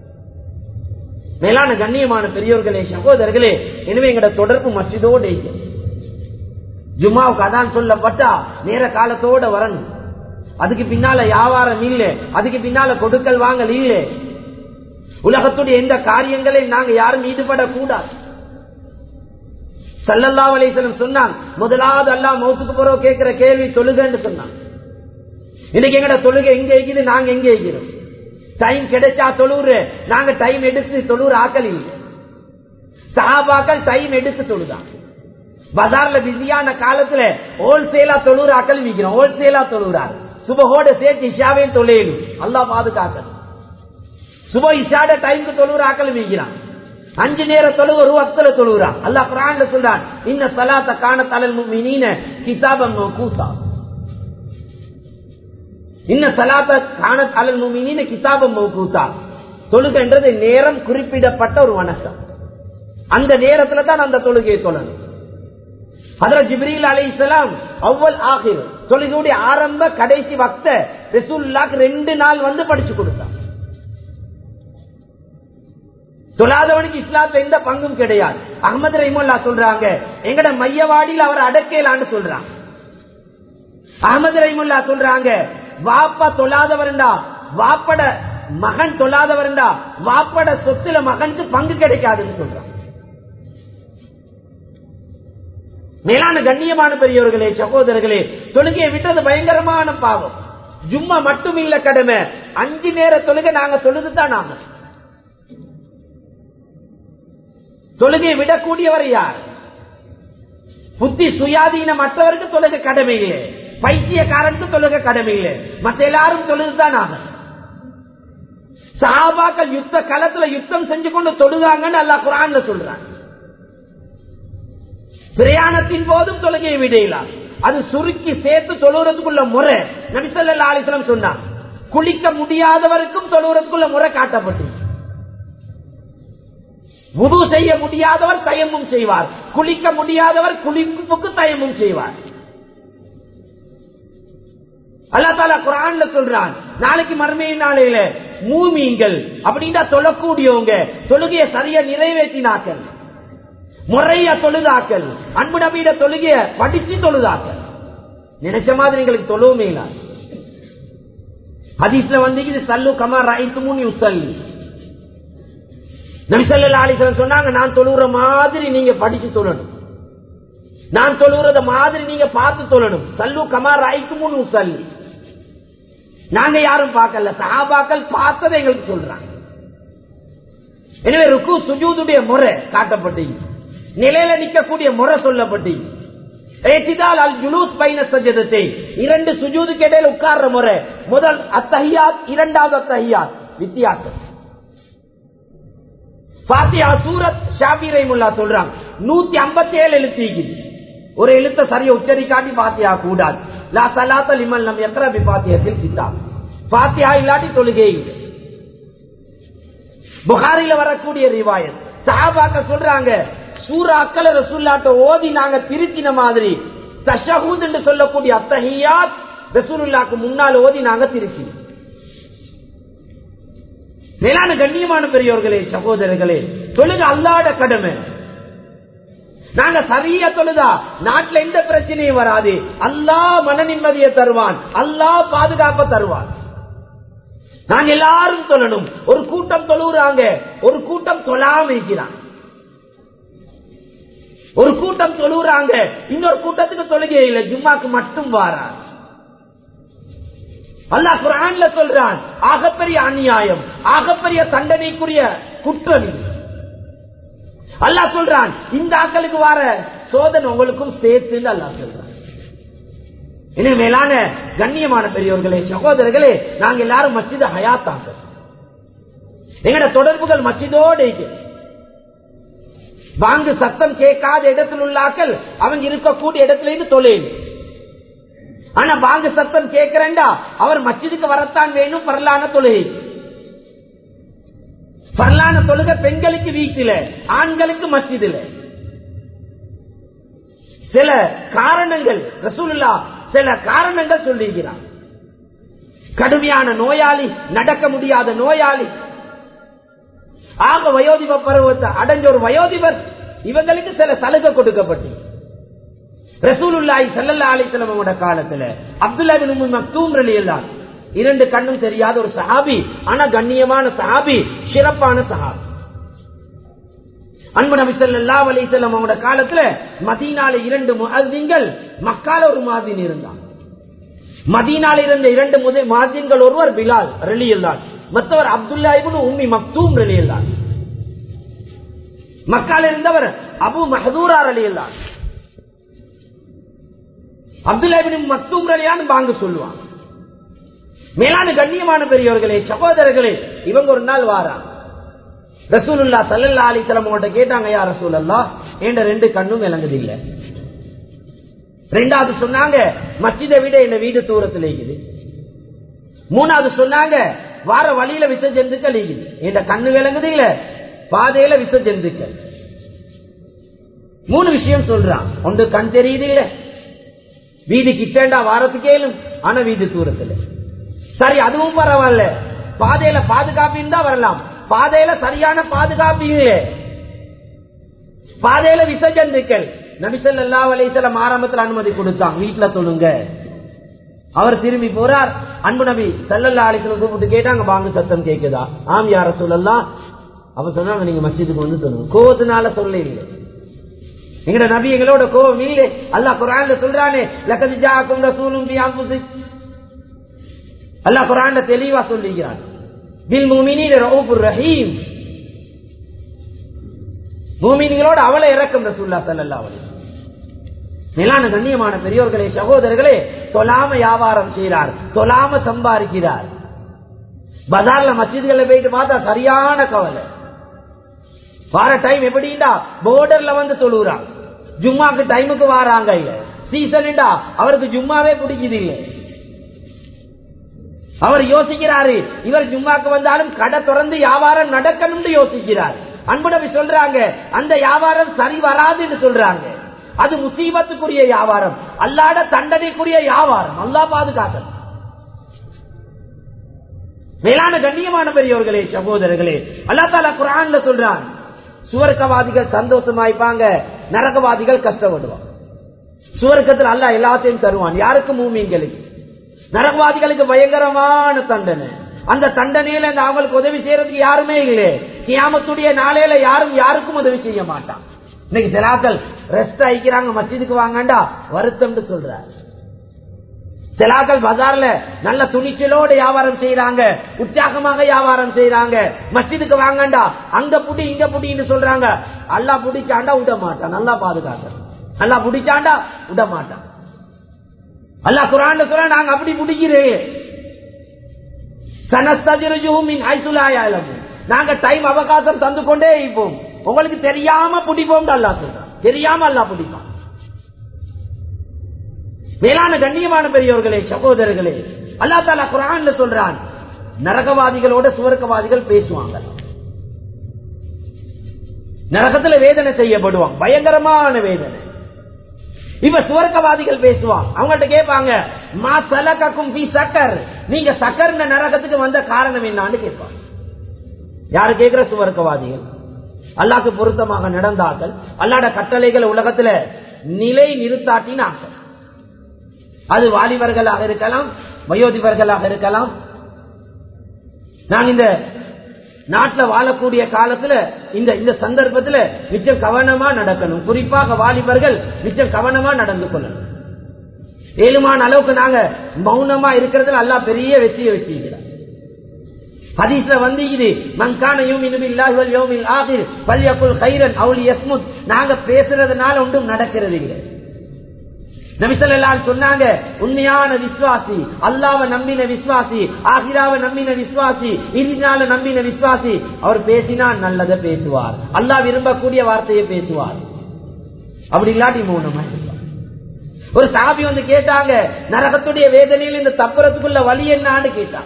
மேலான கண்ணியமான பெரியவர்களே சகோதரர்களே எனவே எங்கட தொடர்பு மஸ்ஜிதோடு ஜும்மாவுக்கு அதான் சொல்லப்பட்டா நேர காலத்தோட வரணும் அதுக்கு பின்னால வியாபாரம் இல்ல அதுக்கு பின்னால கொடுக்கல் வாங்கல் இல்ல உலகத்துடைய எந்த காரியங்களையும் நாங்க யாரும் ஈடுபடக்கூடாது சல்லல்லா அலிசலம் சொன்னாங்க முதலாவது அல்லா மௌத்துக்கு போறோம் கேட்கிற கேள்வி தொழுகன்னு சொன்னாங்க இன்னைக்கு எங்கட தொழுகை எங்க இருக்குது நாங்க எங்க இருக்கிறோம் டைம் கிடைச்சா தொழுறு நாங்க டைம் எடுத்து தொழுற ஆக்கள் இல்லை சஹாபாக்கள் டைம் எடுத்து தொழுதாங்க பஜார்ல பிஸியான காலத்துல ஹோல்சேலா தொழுற ஆக்கள் விற்கிறோம் ஹோல்சேலா தொழுறாரு சுபஹோட சேர்த்து இஷாவையும் தொழிலும் அல்லா பாதுகாக்க சுப இஷாட டைமுக்கு தொழுற ஆக்கள் விற்கிறான் அஞ்சு நேர தொழுக ஒரு வக்தல தொழுகிறான் அல்லாஹ் குரான்ல சொல்றான் இன்ன சலாத்த காண தலல் மீன கிதாபம் கூசா இன்ன சலாத்த காணத் அலல் முமினின கிதாபம் மௌகூத்தா தொழுகைன்றது நேரம் குறிப்பிடப்பட்ட ஒரு வணக்கம் அந்த நேரத்துல தான் அந்த தொழுகையை தொழணும் அதுல ஜிப்ரீல் அலை இஸ்லாம் அவ்வள் ஆகிர் தொழுகையுடைய ஆரம்ப கடைசி வக்த ரசூல்லாக்கு ரெண்டு நாள் வந்து படிச்சு கொடுத்தான் தொழாதவனுக்கு இஸ்லாத்துல எந்த பங்கும் கிடையாது அகமது ரஹிமுல்லா சொல்றாங்க எங்கட மையவாடியில் அவர் அடக்கலான்னு சொல்றாங்க அகமது ரஹிமுல்லா சொல்றாங்க வாப்பா தொழாதவர்டா வாப்பட மகன் தொழாதவர்டா வாப்பட சொத்துல மகனுக்கு பங்கு கிடைக்காதுன்னு சொல்றாங்க மேலான கண்ணியமான பெரியவர்களே சகோதரர்களே தொழுகையை விட்டது பயங்கரமான பாவம் ஜும்மா மட்டும் இல்ல கடமை அஞ்சு நேர தொழுகை நாங்க தொழுதுதான் நாங்க தொழுகையை விடக்கூடியவர் யார் புத்தி சுயாதீனம் மற்றவருக்கு தொழுகை கடமை இல்லை பைத்தியக்காரனுக்கு தொழுகை கடமை இல்லை மத்த எல்லாரும் தொழுதுதான் ஆக சாபாக்கள் யுத்த களத்துல யுத்தம் செஞ்சு கொண்டு தொழுதாங்கன்னு அல்லா குரான்ல சொல்றாங்க பிரயாணத்தின் போதும் தொழுகையை விடையலாம் அது சுருக்கி சேர்த்து தொழுறதுக்குள்ள முறை நபிசல்லா அலிஸ்லாம் சொன்னார் குளிக்க முடியாதவருக்கும் தொழுறதுக்குள்ள முறை காட்டப்பட்டு உது செய்ய முடியாதவர் தயமும் செய்வார் குளிக்க முடியாதவர் குளிப்புக்கு தயமும் செய்வார் அல்லா தாலா குரான்ல சொல்றான் நாளைக்கு மறுமையின் நாளையில மூமீன்கள் அப்படின்னா தொழக்கூடியவங்க தொழுகையை சரியா நிறைவேற்றினாக்கள் முறைய தொழுதாக்கள் அன்பு நபியிட தொழுகைய படிச்சு தொழுதாக்கள் நினைச்ச மாதிரி எங்களுக்கு தொழுவுமே இல்ல ஹதீஸ்ல வந்து இது சல்லு கமா ரைத்து முன் உசல்லி நபிசல்லா அலிசன் சொன்னாங்க நான் தொழுற மாதிரி நீங்க படிச்சு தொழணும் நான் தொழுறத மாதிரி நீங்க பார்த்து தொழணும் சல்லு கமா ரைத்து முன் உசல்லி நாங்க யாரும் பார்க்கல சஹாபாக்கள் பார்த்ததை எங்களுக்கு சொல்றாங்க எனவே ருக்கு சுஜூதுடைய முறை காட்டப்பட்டு நிலையில நிற்கக்கூடிய முறை சொல்லப்பட்டு இரண்டு சுஜூதுக்கு இடையில உட்கார்ற முறை முதல் அத்தஹியாத் இரண்டாவது அத்தஹியாத் வித்தியாசம் பாத்தியா சூரத் ஷாபி முல்லா சொல்றாங்க நூத்தி ஐம்பத்தி ஏழு எழுத்து ஒரு எழுத்த சரியா உச்சரிக்காட்டி பாத்தியா கூடாது லா சலாத்த லிமல் நம் எத்தனை பி பாத்தியத்தில் சித்தா பாத்தியா இல்லாட்டி தொழுகை புகாரில வரக்கூடிய ரிவாயத் சஹாபாக்க சொல்றாங்க சூறாக்கள் ரசூல்லாட்ட ஓதி நாங்க திருத்தின மாதிரி தஷஹூத் என்று சொல்லக்கூடிய அத்தஹியாத் ரசூலுல்லாக்கு முன்னால் ஓதி நாங்க திருச்சி மேலான கண்ணியமான பெரியவர்களே சகோதரர்களே தொழுக அல்லாட கடமை நாங்க சரியா தொழுதா நாட்டுல எந்த பிரச்சனையும் வராது அல்லா மன நிம்மதியை தருவான் அல்லா பாதுகாப்ப தருவான் நாங்க எல்லாரும் தொழணும் ஒரு கூட்டம் தொழுகிறாங்க ஒரு கூட்டம் தொழாம இருக்கிறான் ஒரு கூட்டம் தொழுகிறாங்க இன்னொரு கூட்டத்துக்கு தொழுகை இல்லை ஜும்மாக்கு மட்டும் வாரான் அல்லாஹ் குரான்ல சொல்றான் ஆகப்பெரிய அநியாயம் ஆகப்பெரிய தண்டனைக்குரிய குற்றம் இது அல்லாஹ் சொல்றான் இந்த ஆக்களுக்கு வர சோதனை உங்களுக்கும் சேர்த்து அல்லாஹ் சொல்றான் எனவே மேலான கண்ணியமான பெரியவர்களே சகோதரர்களே நாங்க எல்லாரும் மச்சித ஹயாத்தாங்க எங்கட தொடர்புகள் மச்சிதோடு வாங்கு சத்தம் கேட்காத இடத்தில் உள்ளாக்கள் அவங்க இருக்கக்கூடிய இடத்துல இருந்து தொழில் ஆனா வாங்கு சத்தம் கேட்கிறேன்டா அவர் மச்சிதுக்கு வரத்தான் வேணும் பரலான தொழுகை பரலான தொழுகை பெண்களுக்கு வீட்டில ஆண்களுக்கு மச்சிதில சில காரணங்கள் ரசூலுல்லா சில காரணங்கள் சொல்லியிருக்கிறார் கடுமையான நோயாளி நடக்க முடியாத நோயாளி ஆக வயோதிப பருவத்தை அடைஞ்ச ஒரு வயோதிபர் இவங்களுக்கு சில சலுகை கொடுக்கப்பட்டு ரசூலுல்லாய் சல்லல்லா அலிசலமோட காலத்துல அப்துல்லா பின் உம்மு மக்தூம் ரலியல்லாஹ் இரண்டு கண்ணும் தெரியாத ஒரு சஹாபி ஆனா கண்ணியமான சஹாபி சிறப்பான சஹாபி அன்பு நபி ஸல்லல்லாஹு அலைஹி வஸல்லம் அவங்களோட காலத்துல மதீனால இரண்டு முஅஸ்ஸின்கள் மக்கால ஒரு முஅஸ்ஸின் இருந்தான் மதீனால இருந்த இரண்டு முதல் முஅஸ்ஸின்கள் ஒருவர் பிலால் ரலியல்லாஹ் மற்றவர் அப்துல்லா இப்னு உம்மி மக்தூம் ரலியல்லாஹ் மக்கால இருந்தவர் அபு மஹதூரா ரலியல்லாஹ் அப்துல்லா இப்னு மக்தூம் ரலியான்னு பாங்க சொல்லுவாங்க மேலான கண்ணியமான பெரியவர்களே சகோதரர்களே இவங்க ஒரு நாள் வாரா ரசூலுல்லா சல்லல்லா அலிசலம் உங்கள்ட்ட கேட்டாங்க யா ரசூலல்லா என்ற ரெண்டு கண்ணும் விளங்குது இல்ல ரெண்டாவது சொன்னாங்க மச்சிதை விட என்ன வீடு தூரத்தில் இருக்குது மூணாவது சொன்னாங்க வார வழியில விச ஜந்துக்கள் இருக்குது இந்த கண்ணு விளங்குது இல்ல பாதையில விச ஜந்துக்கள் மூணு விஷயம் சொல்றான் ஒன்று கண் தெரியுது இல்ல வீதி கிட்டேண்டா வாரத்துக்கேலும் ஆனா வீதி தூரத்துல சரி அதுவும் பரவாயில்ல பாதையில பாதுகாப்பு தான் வரலாம் பாதையில சரியான பாதுகாப்பு இல்லையே பாதையில விசஜந்துக்கள் நபிசல்லா அலைசலம் ஆரம்பத்தில் அனுமதி கொடுத்தாங்க வீட்டுல தொழுங்க அவர் திரும்பி போறார் அன்பு நபி சல்லல்லா அலிசலம் கூப்பிட்டு கேட்டாங்க வாங்க சத்தம் கேக்குதா ஆம் யார சொல்லலாம் அப்ப சொன்னாங்க நீங்க மஸ்ஜிதுக்கு வந்து சொல்லுங்க கோவத்தினால சொல்ல இல்லை எங்கட நபி எங்களோட கோவம் இல்லை அல்லாஹ் குரான்ல சொல்றானே லக்கது ஜாக்கும் ரசூலும் பி அன்ஃபுசிக் அல்லாஹ் குரான்ல தெளிவா சொல்லிக்கிறான் பில் முஃமினீன ரவுஃபுர் ரஹீம் மூமின்களோட அவளை இறக்கும் ரசூல்லா ஸல்லல்லாஹு அலைஹி மேலான கண்ணியமான பெரியோர்களே சகோதரர்களே தொலாம வியாபாரம் செய்கிறார் தொலாம சம்பாதிக்கிறார் பஜார்ல மஸ்ஜிதுகளை போயிட்டு பார்த்தா சரியான கவலை வார டைம் எப்படின்னா போர்டர்ல வந்து தொழுகிறாங்க ஜும்மாக்கு டைமுக்கு வாராங்க இல்ல சீசன்டா அவருக்கு ஜும்மாவே பிடிக்குது இல்லை அவர் யோசிக்கிறாரு இவர் ஜும்மாக்கு வந்தாலும் கடை திறந்து வியாபாரம் நடக்கணும்னு யோசிக்கிறார் அன்புடவி சொல்றாங்க அந்த வியாபாரம் சரி வராதுன்னு சொல்றாங்க அது முசீபத்துக்குரிய வியாபாரம் அல்லாட தண்டனைக்குரிய வியாபாரம் அல்லா பாதுகாக்கணும் மேலான கண்ணியமான பெரியவர்களே சகோதரர்களே அல்லா தாலா குரான்ல சொல்றான் சுவர்க்கவாதிகள் சந்தோஷமாய்ப்பாங்க நரகவாதிகள் கஷ்டப்படுவாங்க சுவர்க்கத்தில் அல்ல எல்லாத்தையும் தருவான் யாருக்கும் மூமிங்களுக்கு நரகவாதிகளுக்கு பயங்கரமான தண்டனை அந்த தண்டனையில இந்த அவங்களுக்கு உதவி செய்யறதுக்கு யாருமே இல்லை கியாமத்துடைய நாளையில யாரும் யாருக்கும் உதவி செய்ய மாட்டான் இன்னைக்கு சிலாக்கள் ரெஸ்ட் ஆயிக்கிறாங்க மஸ்ஜிதுக்கு வாங்கண்டா வருத்தம் சொல்றாரு சிலாக்கள் பஜார்ல நல்ல துணிச்சலோட வியாபாரம் செய்யறாங்க உற்சாகமாக வியாபாரம் செய்யறாங்க மஸ்ஜிதுக்கு வாங்கண்டா அங்க புடி இங்க புடின்னு சொல்றாங்க அல்லா புடிச்சாண்டா விட மாட்டான் நல்லா பாதுகாக்க நல்லா புடிச்சாண்டா விட மாட்டான் அல்லா குரான் சொல்ல நாங்க அப்படி பிடிக்கிறேன் நாங்க டைம் அவகாசம் தந்து கொண்டே இருப்போம் உங்களுக்கு தெரியாம பிடிப்போம் அல்லா சொல்றான் தெரியாம அல்லா பிடிப்பான் மேலான கண்ணியமான பெரியவர்களே சகோதரர்களே அல்லா தாலா குரான்ல சொல்றான் நரகவாதிகளோட சுவர்க்கவாதிகள் பேசுவாங்க நரகத்துல வேதனை செய்யப்படுவாங்க பயங்கரமான வேதனை இப்ப சுவர்க்கவாதிகள் பேசுவாங்க அவங்கள்ட்ட கேட்பாங்க மா சலக்கும் பி சக்கர் நீங்க சக்கர் நரகத்துக்கு வந்த காரணம் என்னான்னு கேட்பாங்க யாரு கேட்கிற சுவர்க்கவாதிகள் அல்லாக்கு பொருத்தமாக நடந்தார்கள் அல்லாட கட்டளைகள் உலகத்துல நிலை நிறுத்தாட்டினார்கள் அது வாலிபர்களாக இருக்கலாம் வயோதிபர்களாக இருக்கலாம் நான் இந்த நாட்டில் வாழக்கூடிய காலத்துல இந்த இந்த சந்தர்ப்பத்துல மிச்சம் கவனமா நடக்கணும் குறிப்பாக வாலிபர்கள் மிச்சம் கவனமா நடந்து கொள்ளணும் ஏழுமான அளவுக்கு நாங்க மௌனமா இருக்கிறதுல அல்லா பெரிய வெற்றியை வச்சிருக்கிறார் ஹதீஸ்ல வந்து இது மங்கான யூமின் பில்லாஹி வல் யௌமில் ஆகிர் ஃபல்யகுல் கைரன் அவுல் யஸ்முத் நாங்க பேசுறதுனால ஒன்றும் நடக்கிறது இல்லை நபிசல்லால் சொன்னாங்க உண்மையான விசுவாசி அல்லாவை நம்பின விசுவாசி ஆகிராவை நம்பின விசுவாசி இறுதினால நம்பின விசுவாசி அவர் பேசினா நல்லதை பேசுவார் அல்லா விரும்பக்கூடிய வார்த்தையை பேசுவார் அப்படி இல்லாட்டி மௌனமா இருப்பார் ஒரு சாபி வந்து கேட்டாங்க நரகத்துடைய வேதனையில் இந்த தப்புறத்துக்குள்ள வழி என்னான்னு கேட்டாங்க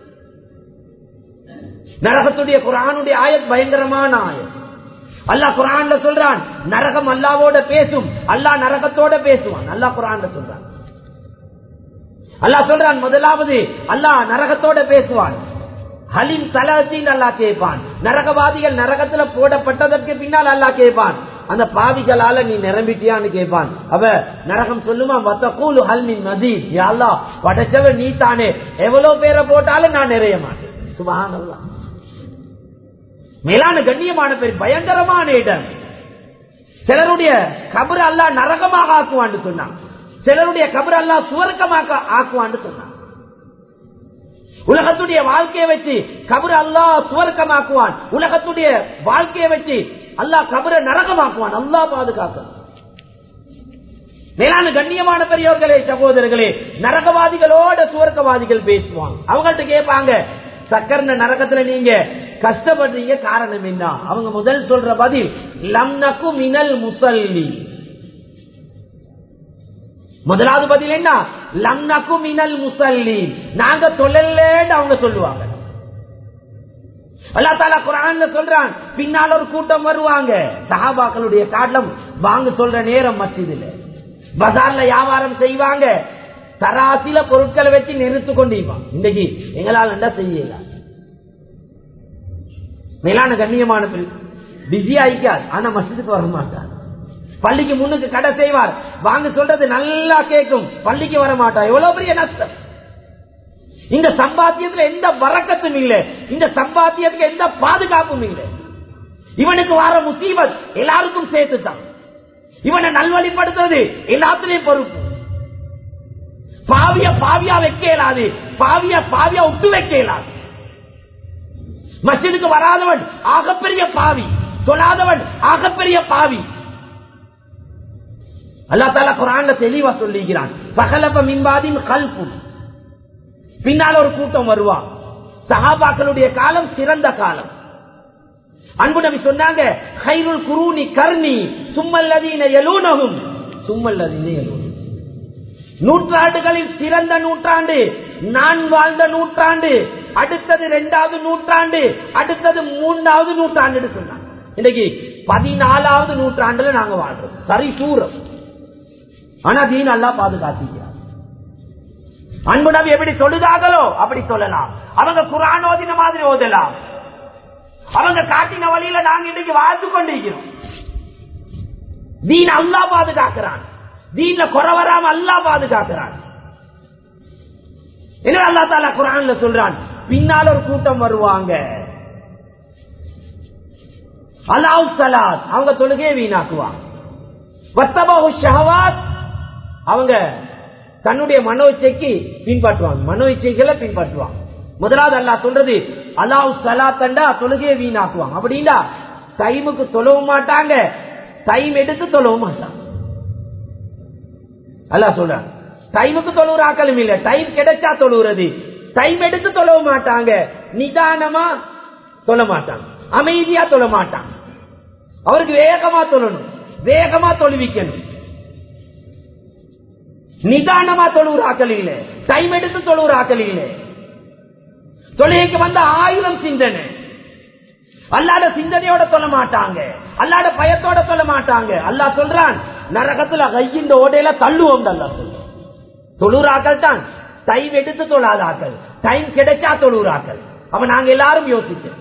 நரகத்துடைய குரானுடைய ஆயத் பயங்கரமான ஆயத் அல்லா குரான்ல சொல்றான் நரகம் அல்லாவோட பேசும் அல்லா நரகத்தோட பேசுவான் அல்லா குரான்ல சொல்றான் அல்லா சொல்றான் முதலாவது அல்லா நரகத்தோட பேசுவான் ஹலிம் தலத்தின் அல்லா கேட்பான் நரகவாதிகள் நரகத்துல போடப்பட்டதற்கு பின்னால் அல்லா கேட்பான் அந்த பாவிகளால நீ நிரம்பிட்டியான்னு கேட்பான் அவ நரகம் சொல்லுமா மத்த கூலு ஹல்மின் நதி அல்லா படைச்சவ நீ தானே எவ்வளவு பேரை போட்டாலும் நான் நிறைய மாட்டேன் சுபான் அல்லா மேலான கண்ணியமான பேர் பயங்கரமான இடம் சிலருடைய கபர் அல்லா நரகமாக ஆக்குவான்னு சொன்னான் சிலருடைய கபர் அல்லா சுவர்க்கமாக ஆக்குவான்னு சொன்னான் உலகத்துடைய வாழ்க்கையை வச்சு கபர் அல்லா சுவர்க்கமாக்குவான் உலகத்துடைய வாழ்க்கையை வச்சு அல்லா கபரை நரகமாக்குவான் அல்லா பாதுகாக்க மேலான கண்ணியமான பெரியவர்களே சகோதரர்களே நரகவாதிகளோட சுவர்க்கவாதிகள் பேசுவாங்க அவங்கள்ட்ட கேட்பாங்க சக்கர்ன நரகத்துல நீங்க கஷ்டப்படுறீங்க காரணம் என்ன அவங்க முதல் சொல்ற பதில் லம்னக்கு மினல் முசல்லி முதலாவது பதில் என்ன லம்னக்கு மினல் முசல்லி நாங்க தொழலேன்னு அவங்க சொல்லுவாங்க அல்லா தாலா குரான்ல சொல்றான் பின்னால் ஒரு கூட்டம் வருவாங்க சஹாபாக்களுடைய காலம் வாங்க சொல்ற நேரம் மச்சிதில் பஜார்ல வியாபாரம் செய்வாங்க தராசில பொருட்களை வச்சு நிறுத்து கொண்டிருப்பான் இன்னைக்கு எங்களால் என்ன செய்யல மேலான கண்ணியமான பிஸி ஆயிக்கார் ஆனா மசிதுக்கு வர மாட்டார் பள்ளிக்கு முன்னுக்கு கடை செய்வார் வாங்க சொல்றது நல்லா கேட்கும் பள்ளிக்கு வர மாட்டார் எவ்வளவு பெரிய நஷ்டம் இந்த சம்பாத்தியத்துல எந்த வரக்கத்தும் இல்லை இந்த சம்பாத்தியத்துக்கு எந்த பாதுகாப்பும் இல்லை இவனுக்கு வர முசீபத் எல்லாருக்கும் சேர்த்து தான் இவனை நல்வழிப்படுத்துறது எல்லாத்திலையும் பொறுப்பு பாவிய பாவியா வைக்க இயலாது பாவிய பாவியா விட்டு வைக்க இயலாது மஸ்ஜிதுக்கு வராதவன் ஆகப்பெரிய பாவி சொல்லாதவன் ஆகப்பெரிய பாவி அல்லா தாலா குரான்ல தெளிவா சொல்லிக்கிறான் பகலப்ப மின்பாதின் கல்பும் பின்னால் ஒரு கூட்டம் வருவான் சஹாபாக்களுடைய காலம் சிறந்த காலம் அன்பு நபி சொன்னாங்க ஹைருல் குருனி கர்ணி சும்மல்லதீன எலூனகும் சும்மல்லதீன எலூனும் நூற்றாண்டுகளில் சிறந்த நூற்றாண்டு நான் வாழ்ந்த நூற்றாண்டு அடுத்தது இரண்டாவது நூற்றாண்டு அடுத்தது மூன்றாவது நூற்றாண்டு சொன்னாங்க இன்னைக்கு பதினாலாவது நூற்றாண்டுல நாங்க வாழ்றோம் சரி சூரம் ஆனா தீன் அல்லா பாதுகாத்திக்கிறார் அன்பு நபி எப்படி சொல்லுதாங்களோ அப்படி சொல்லலாம் அவங்க குரான் ஓதின மாதிரி ஓதலாம் அவங்க காட்டின வழியில நாங்க இன்னைக்கு வாழ்ந்து கொண்டிருக்கிறோம் தீன் அல்லா பாதுகாக்கிறான் தீன்ல குறை வராம அல்லா பாதுகாக்கிறான் என்ன அல்லா தாலா குரான்ல சொல்றான் பின்னால் ஒரு கூட்டம் வருவாங்க அலாவு சலாத் அவங்க தொழுகையை வீணாக்குவாங்க வத்தபாஹு ஷஹவாத் அவங்க தன்னுடைய மனோ இச்சைக்கு பின்பற்றுவாங்க மனோ இச்சைகளை பின்பற்றுவாங்க முதலாவது அல்லா சொல்றது அலாவு சலாத்தண்டா தொழுகையை வீணாக்குவாங்க அப்படின்னா டைமுக்கு தொழவும் மாட்டாங்க டைம் எடுத்து தொழவும் மாட்டாங்க அல்லா சொல்றாங்க டைமுக்கு தொழுவுற ஆக்களும் இல்ல டைம் கிடைச்சா தொழுவுறது டைம் எடுத்து தொழவ மாட்டாங்க நிதானமா சொல்ல மாட்டாங்க அமைதியா தொழ மாட்டாங்க அவருக்கு வேகமா தொழணும் வேகமா தொழுவிக்கணும் நிதானமா தொழுவுற ஆக்கள் இல்ல டைம் எடுத்து தொழுவுற ஆக்கள் இல்ல தொழுகைக்கு வந்த ஆயிரம் சிந்தனை அல்லாட சிந்தனையோட சொல்ல மாட்டாங்க அல்லாட பயத்தோட சொல்ல மாட்டாங்க அல்லா சொல்றான் நரகத்துல கையின் ஓடையில தள்ளுவோம் அல்லா சொல்ற தொழுறாக்கள் தான் டைம் எடுத்து தொழாதாக்கள் டைம் கிடைச்சா தொழுறாக்கள் அப்ப நாங்க எல்லாரும் யோசிக்கிறோம்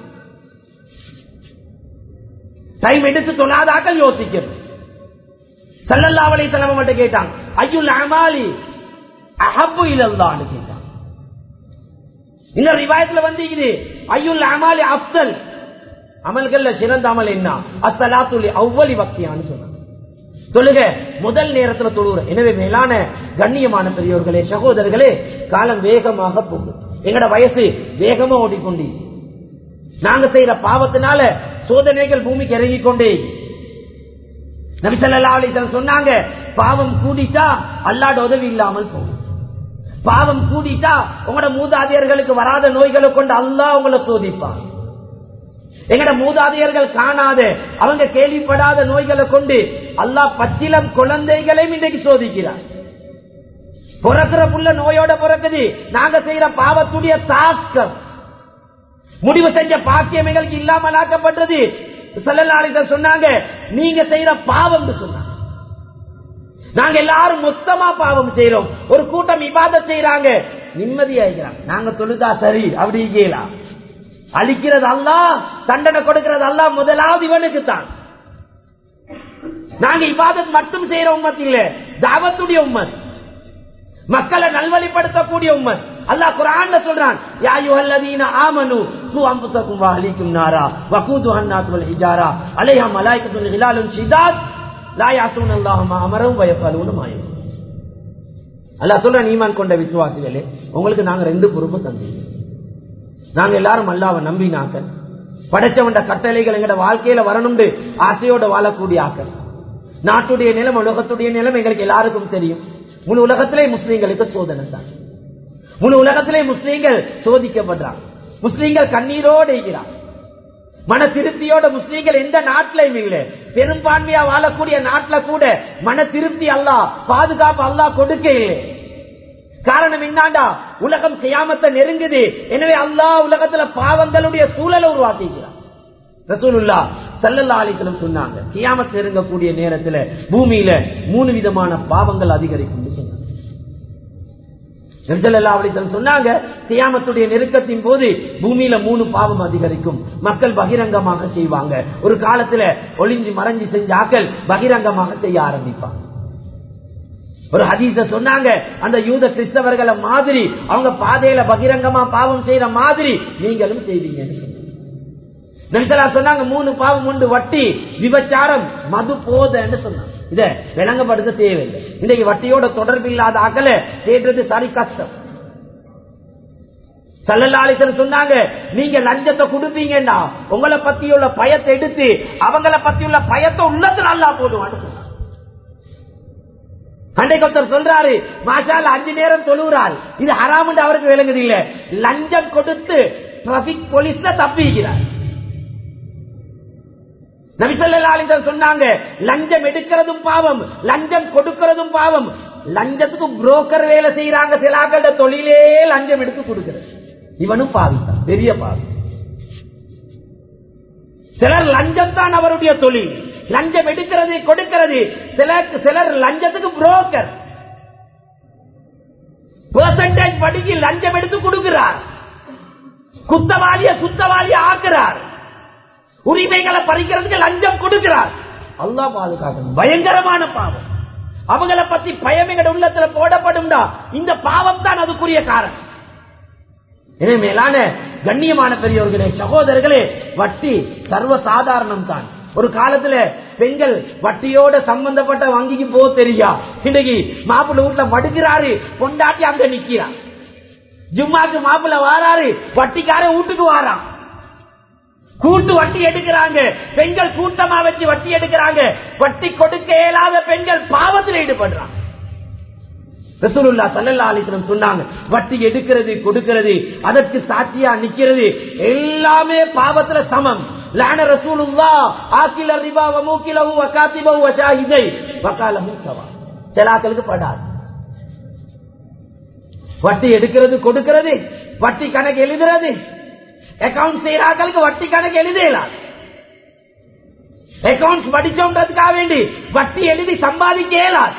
டைம் எடுத்து தொழாதாக்கள் யோசிக்கிறோம் சல்லல்லாவளை தலைமை மட்டும் கேட்டாங்க ஐயுல் அமாலி அஹப்பு இலல்லான்னு கேட்டாங்க இந்த ரிவாயத்துல வந்து இது ஐயுல் அமாலி அப்சல் அமல்கள்ல சிறந்த அமல் என்ன அசலாத்துலி அவ்வளி பக்தியான்னு சொன்னாங்க தொழுக முதல் நேரத்துல தொழுகிற எனவே மேலான கண்ணியமான பெரியோர்களே சகோதரர்களே காலம் வேகமாக போகும் எங்கட வயசு வேகமா ஓடிக்கொண்டு நாங்க செய்யற பாவத்தினால சோதனைகள் பூமிக்கு இறங்கிக் கொண்டே நபிசல்லா அலிசன் சொன்னாங்க பாவம் கூடிட்டா அல்லாட உதவி இல்லாமல் போகும் பாவம் கூடிட்டா உங்களோட மூதாதையர்களுக்கு வராத நோய்களை கொண்டு அல்லா உங்களை சோதிப்பான் எங்கட மூதாதையர்கள் காணாத அவங்க கேள்விப்படாத நோய்களை கொண்டு அல்லா பச்சிலம் குழந்தைகளையும் இன்றைக்கு சோதிக்கிறார் பிறக்கிற புள்ள நோயோட பிறக்குது நாங்க செய்யற பாவத்துடைய தாக்கம் முடிவு செஞ்ச பாக்கியம் எங்களுக்கு இல்லாமல் ஆக்கப்பட்டது செல்லலாளிகள் சொன்னாங்க நீங்க செய்யற பாவம் சொன்னாங்க நாங்க எல்லாரும் மொத்தமா பாவம் செய்யறோம் ஒரு கூட்டம் இபாத செய்யறாங்க நிம்மதியாகிறாங்க நாங்க தொழுதா சரி அப்படி கேலாம் அழிக்கிறது அல்லா தண்டனை கொடுக்கிறது அல்லா முதலாவது இவனுக்கு தான் நாங்க இபாதத் மட்டும் செய்யற உம்மத் இல்ல தாவத்துடைய உம்மத் மக்களை நல்வழிப்படுத்தக்கூடிய உம்மத் அல்லா குரான்ல சொல்றான் யாயுஹல்லதீன ஆமனு கு அம்புத்தக்கும் வஹலிக்கும் நாரா வகூது ஹன்னாத்துல் ஹிஜாரா அலைஹா மலாயிகத்துல் ஹிலாலும் ஷிதாத் லா யாசூன் அல்லாஹுமா அமரவும் பயப்பலூனு மாயும் அல்லாஹ் சொல்றான் ஈமான் கொண்ட விசுவாசிகளே உங்களுக்கு நாங்க ரெண்டு பொறுப்பு தந்தீங்க நாங்க எல்லாரும் அல்லாவை நம்பினாக்க படைச்சவண்ட கட்டளைகள் எங்கட வாழ்க்கையில வரணும்னு ஆசையோட வாழக்கூடிய ஆக்கள் நாட்டுடைய நிலம் உலகத்துடைய நிலம் எங்களுக்கு எல்லாருக்கும் தெரியும் முழு உலகத்திலே முஸ்லீம்களுக்கு சோதனை தான் முழு உலகத்திலே முஸ்லீம்கள் சோதிக்கப்படுறாங்க முஸ்லீம்கள் கண்ணீரோடு இருக்கிறார் மன திருப்தியோட முஸ்லீம்கள் எந்த நாட்டிலையும் இல்லை பெரும்பான்மையா வாழக்கூடிய நாட்டுல கூட மன திருப்தி அல்லா பாதுகாப்பு அல்லா கொடுக்க இல்லை காரணம் என்னாண்டா உலகம் செய்யாமத்தை நெருங்குது எனவே அல்லாஹ் உலகத்துல பாவங்களுடைய சூழலை உருவாக்கிக்கிறார் ரசூலுல்லா சல்லல்லா அலிசலம் சொன்னாங்க கியாமத் நெருங்கக்கூடிய நேரத்துல பூமியில மூணு விதமான பாவங்கள் அதிகரிக்கும் சொன்னாங்க நெர்சல்லா அலிசலம் சொன்னாங்க கியாமத்துடைய நெருக்கத்தின் போது பூமியில மூணு பாவம் அதிகரிக்கும் மக்கள் பகிரங்கமாக செய்வாங்க ஒரு காலத்துல ஒளிஞ்சு மறைஞ்சு செஞ்ச ஆக்கள் பகிரங்கமாக செய்ய ஆரம்பிப்பாங்க ஒரு ஹதீஸ சொன்னாங்க அந்த யூத கிறிஸ்தவர்களை மாதிரி அவங்க பாதையில பகிரங்கமா பாவம் செய்யற மாதிரி நீங்களும் செய்வீங்கன்னு சொன்னாங்க நெல்சலா சொன்னாங்க மூணு பாவம் உண்டு வட்டி விபச்சாரம் மது போதன்னு சொன்னாங்க இத விளங்கப்படுத்த தேவையில்லை இன்னைக்கு வட்டியோட தொடர்பு இல்லாத அகல கேட்டது சரி கஷ்டம் சல்லல்லாலிசன் சொன்னாங்க நீங்க லஞ்சத்தை கொடுப்பீங்கன்னா உங்களை பத்தியுள்ள பயத்தை எடுத்து அவங்கள பத்தியுள்ள பயத்தை உள்ளத்துல அல்லா போடுவான்னு சொன்னாங்க அன்றைக்கு ஒருத்தர் சொல்றாரு மாஷால் அஞ்சு நேரம் தொழுகிறார் இது ஹராமுண்டு அவருக்கு விளங்குது இல்ல லஞ்சம் கொடுத்து டிராபிக் போலீஸ்ல தப்பிக்கிறார் நபிசல்லாலிசன் சொன்னாங்க லஞ்சம் எடுக்கிறதும் பாவம் லஞ்சம் கொடுக்கிறதும் பாவம் லஞ்சத்துக்கு புரோக்கர் வேலை செய்யறாங்க சிலாக்கள தொழிலே லஞ்சம் எடுத்து கொடுக்கிறது இவனும் பாவித்தான் பெரிய பாவி சிலர் லஞ்சம் தான் அவருடைய தொழில் லஞ்சம் எடுக்கிறது கொடுக்கிறது சிலர் சிலர் லஞ்சத்துக்கு புரோக்கர் பெர்சன்டேஜ் படிக்கு லஞ்சம் எடுத்து கொடுக்கிறார் குத்தவாளிய குத்தவாளிய ஆக்குறார் உரிமைகளை பறிக்கிறதுக்கு லஞ்சம் கொடுக்கிறார் அல்லா பாதுகாக்கணும் பயங்கரமான பாவம் அவங்கள பத்தி பயம் எங்க உள்ளத்துல போடப்படும்டா இந்த பாவம் தான் அதுக்குரிய காரணம் எனவே மேலான கண்ணியமான பெரியவர்களே சகோதரர்களே வட்டி சர்வ சாதாரணம் தான் ஒரு காலத்துல பெண்கள் வட்டியோட சம்பந்தப்பட்ட வங்கிக்கு போக தெரியா இன்னைக்கு மாப்பிள்ள வீட்டுல மடுக்கிறாரு பொண்டாட்டி அங்க நிக்கிறான் ஜும்மாக்கு மாப்பிள்ள வாராரு வட்டிக்கார வீட்டுக்கு வாரான் கூட்டு வட்டி எடுக்கிறாங்க பெண்கள் கூட்டமா வச்சு வட்டி எடுக்கிறாங்க வட்டி கொடுக்க இயலாத பெண்கள் பாவத்தில் ஈடுபடுறாங்க ரசூலுல்லா சல்லல்லா அலிஸ்லம் சொன்னாங்க வட்டி எடுக்கிறது கொடுக்கிறது அதற்கு சாட்சியா நிக்கிறது எல்லாமே பாவத்துல சமம் லான ரசூலுல்லா ஆக்கில ரிபா வமூக்கிலஹு வகாத்திபஹு வஷாஹிதை வகாலஹு சவா செலாக்களுக்கு படாது வட்டி எடுக்கிறது கொடுக்கிறது வட்டி கணக்கு எழுதுறது அக்கவுண்ட் செய்யறாக்களுக்கு வட்டி கணக்கு எழுதலாம் அக்கவுண்ட்ஸ் படிச்சோன்றதுக்காக வேண்டி வட்டி எழுதி சம்பாதிக்க இயலாது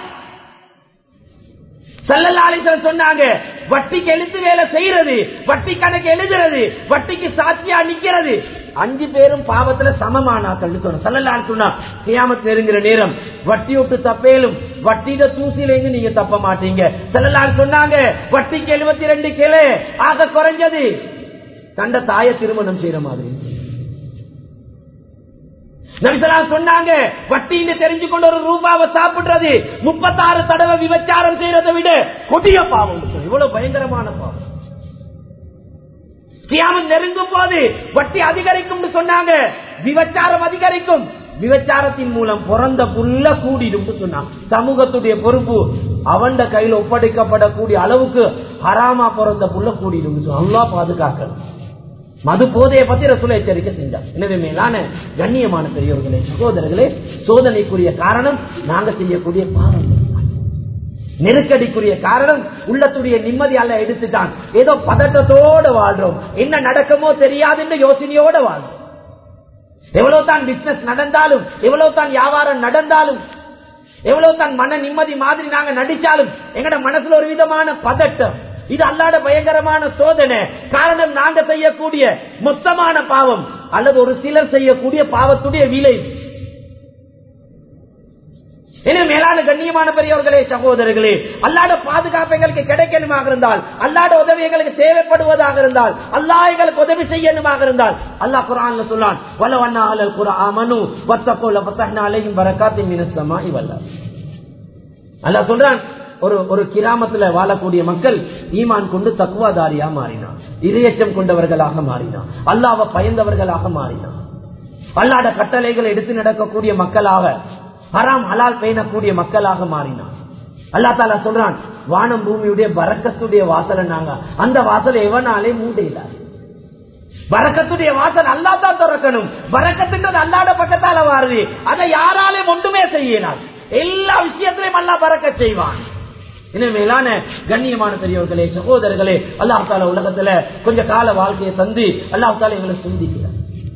செல்லலாளிசன் சொன்னாங்க வட்டிக்கு எழுத்து வேலை செய்யறது வட்டி கணக்கு எழுதுறது வட்டிக்கு சாட்சியா நிக்கிறது அஞ்சு பேரும் பாவத்துல சமமானாக்கள் சொன்ன செல்லலால் சொன்னா கியாமத் நெருங்குற நேரம் வட்டி விட்டு தப்பேலும் வட்டியில தூசில இருந்து நீங்க தப்ப மாட்டீங்க செல்லலால் சொன்னாங்க வட்டிக்கு எழுபத்தி ரெண்டு கிளை ஆக குறைஞ்சது தண்ட தாய திருமணம் செய்யற மாதிரி நபிசலா சொன்னாங்க வட்டின்னு தெரிஞ்சு கொண்டு ஒரு ரூபாவை சாப்பிடுறது முப்பத்தாறு தடவை விபச்சாரம் செய்யறதை விட கொடிய பாவம் இவ்வளவு பயங்கரமான பாவம் கியாமம் நெருங்கும் போது வட்டி அதிகரிக்கும் சொன்னாங்க விபச்சாரம் அதிகரிக்கும் விபச்சாரத்தின் மூலம் பிறந்த புள்ள கூடிடும் சொன்னான் சமூகத்துடைய பொறுப்பு அவன் கையில் ஒப்படைக்கப்படக்கூடிய அளவுக்கு ஹராமா பிறந்த புள்ள கூடிடும் அல்லா பாதுகாக்கணும் மது போதையை பத்தி ரசூல எச்சரிக்கை செஞ்சார் எனவே மேலான கண்ணியமான பெரியவர்களே சகோதரர்களே சோதனைக்குரிய காரணம் நாங்க செய்யக்கூடிய பாவம் நெருக்கடிக்குரிய காரணம் உள்ளத்துடைய நிம்மதி அல்ல எடுத்துட்டான் ஏதோ பதட்டத்தோட வாழ்றோம் என்ன நடக்குமோ தெரியாதுன்ற யோசனையோட வாழ்றோம் எவ்வளவு தான் பிசினஸ் நடந்தாலும் எவ்வளவு தான் வியாபாரம் நடந்தாலும் எவ்வளவு தான் மன நிம்மதி மாதிரி நாங்க நடிச்சாலும் எங்கட மனசுல ஒரு விதமான பதட்டம் இது அல்லாட பயங்கரமான சோதனை காரணம் நாங்க செய்யக்கூடிய மொத்தமான பாவம் அல்லது ஒரு சிலர் செய்யக்கூடிய பாவத்துடைய விலை என மேலான கண்ணியமான பெரியவர்களே சகோதரர்களே அல்லாட பாதுகாப்பு எங்களுக்கு கிடைக்கணுமாக இருந்தால் அல்லாட உதவி எங்களுக்கு தேவைப்படுவதாக இருந்தால் அல்லா எங்களுக்கு உதவி செய்யணுமாக இருந்தால் அல்லாஹ் குரான் சொல்லான் வல்லவண்ணா அலல் குராமனு வத்தப்போல பத்தனாலையும் வரக்காத்தின் மினசமா இவல்ல அல்லாஹ் சொல்றான் ஒரு ஒரு கிராமத்துல வாழக்கூடிய மக்கள் ஈமான் கொண்டு தக்குவாதாரியா மாறினான் இரையச்சம் கொண்டவர்களாக மாறினான் அல்லாவ பயந்தவர்களாக மாறினான் அல்லாட கட்டளைகளை எடுத்து நடக்கக்கூடிய மக்களாக ஹராம் ஹலால் பேணக்கூடிய மக்களாக மாறினான் அல்லா தாலா சொல்றான் வானம் பூமியுடைய பறக்கத்துடைய வாசலை நாங்க அந்த வாசலை எவனாலே மூடையில பரக்கத்துடைய வாசல் அல்லா தான் திறக்கணும் பரக்கத்துன்றது அல்லாட பக்கத்தால வாருது அதை யாராலையும் ஒன்றுமே செய்யலாம் எல்லா விஷயத்திலையும் அல்லா பறக்க செய்வான் இனிமேலான கண்ணியமான பெரியவர்களே சகோதரர்களே அல்லாஹ் தால உலகத்துல கொஞ்ச கால வாழ்க்கையை தந்து அல்லாஹ் தால எங்களை சிந்திக்கிறார்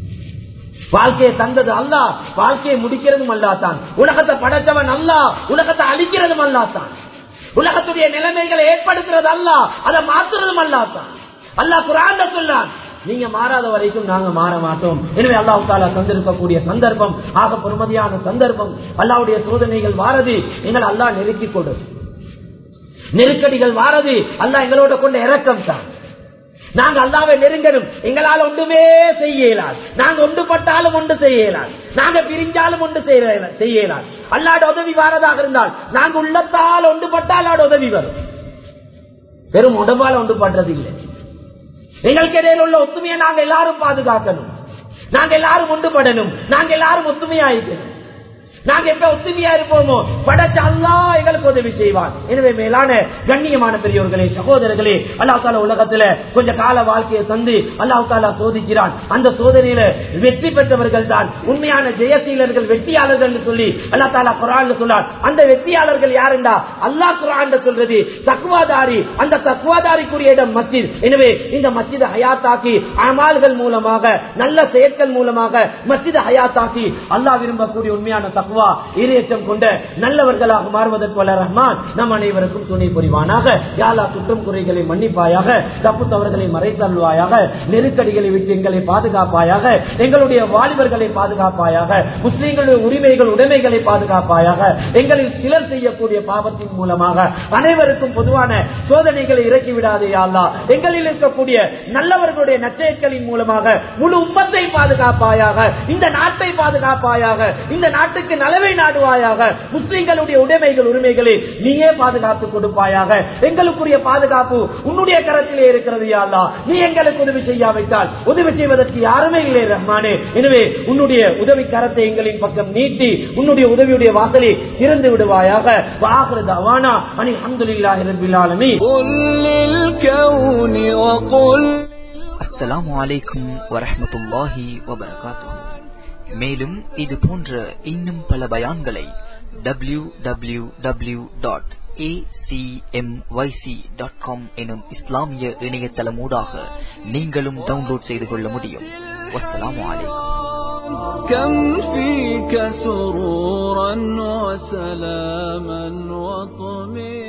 வாழ்க்கையை தந்தது அல்லா வாழ்க்கையை முடிக்கிறதும் அல்லா தான் உலகத்தை படைச்சவன் அல்லா உலகத்தை அழிக்கிறதும் அல்லா தான் உலகத்துடைய நிலைமைகளை ஏற்படுத்துறது அல்லா அதை மாத்துறதும் அல்லா தான் அல்லாஹ் குரான் சொல்லான் நீங்க மாறாத வரைக்கும் நாங்க மாற மாட்டோம் எனவே அல்லாஹு தாலா தந்திருக்கக்கூடிய சந்தர்ப்பம் ஆக பொறுமதியான சந்தர்ப்பம் அல்லாவுடைய சோதனைகள் வாரது எங்கள் அல்லாஹ் நெருக்கி கொடு நெருக்கடிகள் வாரது அல்லாஹ் எங்களோட கொண்ட இறக்கம் தான் நாங்க அல்லாவை நெருங்கணும் எங்களால் ஒன்றுமே செய்யலாம் நாங்க ஒன்றுபட்டாலும் ஒன்று செய்யலாம் நாங்க பிரிஞ்சாலும் ஒன்று செய்யலாம் அல்லாட உதவி வாரதாக இருந்தால் நாங்க உள்ளத்தால் ஒன்றுபட்டால் அல்லாட உதவி வரும் வெறும் உடம்பால ஒன்றுபடுறது இல்லை எங்களுக்கு இடையில உள்ள ஒத்துமையை நாங்க எல்லாரும் பாதுகாக்கணும் நாங்க எல்லாரும் ஒன்றுபடணும் நாங்க எல்லாரும் ஒத்துமையா இருக்கணும் நாங்க எப்ப ஒத்துமையா இருப்போமோ படைச்ச அல்லா எங்களுக்கு உதவி செய்வான் எனவே மேலான கண்ணியமான பெரியவர்களே சகோதரர்களே அல்லாஹ் தாலா உலகத்துல கொஞ்ச கால வாழ்க்கையை தந்து அல்லாஹ் தாலா சோதிக்கிறான் அந்த சோதனையில வெற்றி பெற்றவர்கள் தான் உண்மையான ஜெயசீலர்கள் வெற்றியாளர்கள் சொல்லி அல்லா தாலா குரான் சொல்றான் அந்த வெற்றியாளர்கள் யாருண்டா அல்லாஹ் குரான் சொல்றது தக்குவாதாரி அந்த தக்குவாதாரிக்குரிய இடம் மஸ்ஜித் எனவே இந்த மஸ்ஜித் ஹயாத்தாக்கி அமால்கள் மூலமாக நல்ல செயற்கள் மூலமாக மஸ்ஜித் ஹயாத்தாக்கி அல்லாஹ் விரும்பக்கூடிய உண்மையான தக்குவா இரையச்சம் கொண்ட நல்லவர்களாக மாறுவதற்கு வல்ல ரஹ்மான் நம் அனைவருக்கும் துணை புரிவானாக யாலா குற்றம் குறைகளை மன்னிப்பாயாக தப்பு தவறுகளை மறைத்தல்வாயாக நெருக்கடிகளை விட்டு எங்களை பாதுகாப்பாயாக எங்களுடைய வாலிபர்களை பாதுகாப்பாயாக முஸ்லீம்களுடைய உரிமைகள் உடைமைகளை பாதுகாப்பாயாக எங்களில் சிலர் செய்யக்கூடிய பாவத்தின் மூலமாக அனைவருக்கும் பொதுவான சோதனைகளை இறக்கி விடாதே யாழ்லா எங்களில் இருக்கக்கூடிய நல்லவர்களுடைய நச்சயங்களின் மூலமாக முழு உம்மத்தை பாதுகாப்பாயாக இந்த நாட்டை பாதுகாப்பாயாக இந்த நாட்டுக்கு நலவை நாடுவாயாக முஸ்லிம்களுடைய உடைமைகள் உரிமைகளை நீயே பாதுகாத்து கொடுப்பாயாக எங்களுக்குரிய பாதுகாப்பு உன்னுடைய கரத்திலே இருக்கிறது யாழ்லா நீ எங்களுக்கு உதவி செய்யாவிட்டால் உதவி செய்வதற்கு யாருமே இல்லை ரஹ்மானே எனவே உன்னுடைய உதவி கரத்தை எங்களின் பக்கம் நீட்டி உன்னுடைய உதவியுடைய வாசலை திறந்து விடுவாயாக வாகிறது அவானா அனி அஹமதுல்லாஹி ரபில் ஆலமீன் قل للكون وقل அஸ்ஸலாமு அலைக்கும் வரஹ்மத்துல்லாஹி வபரகாத்துஹு மேலும் இது போன்ற இன்னும் பல பயான்களை W W W dot dot com எனும் இஸ்லாமிய இணையதளமூடாக நீங்களும் டவுன்லோட் செய்து கொள்ள முடியும் வஸ்ஸலாமு அலைக்கும் كم فيك سرورا وسلاما وطمئنا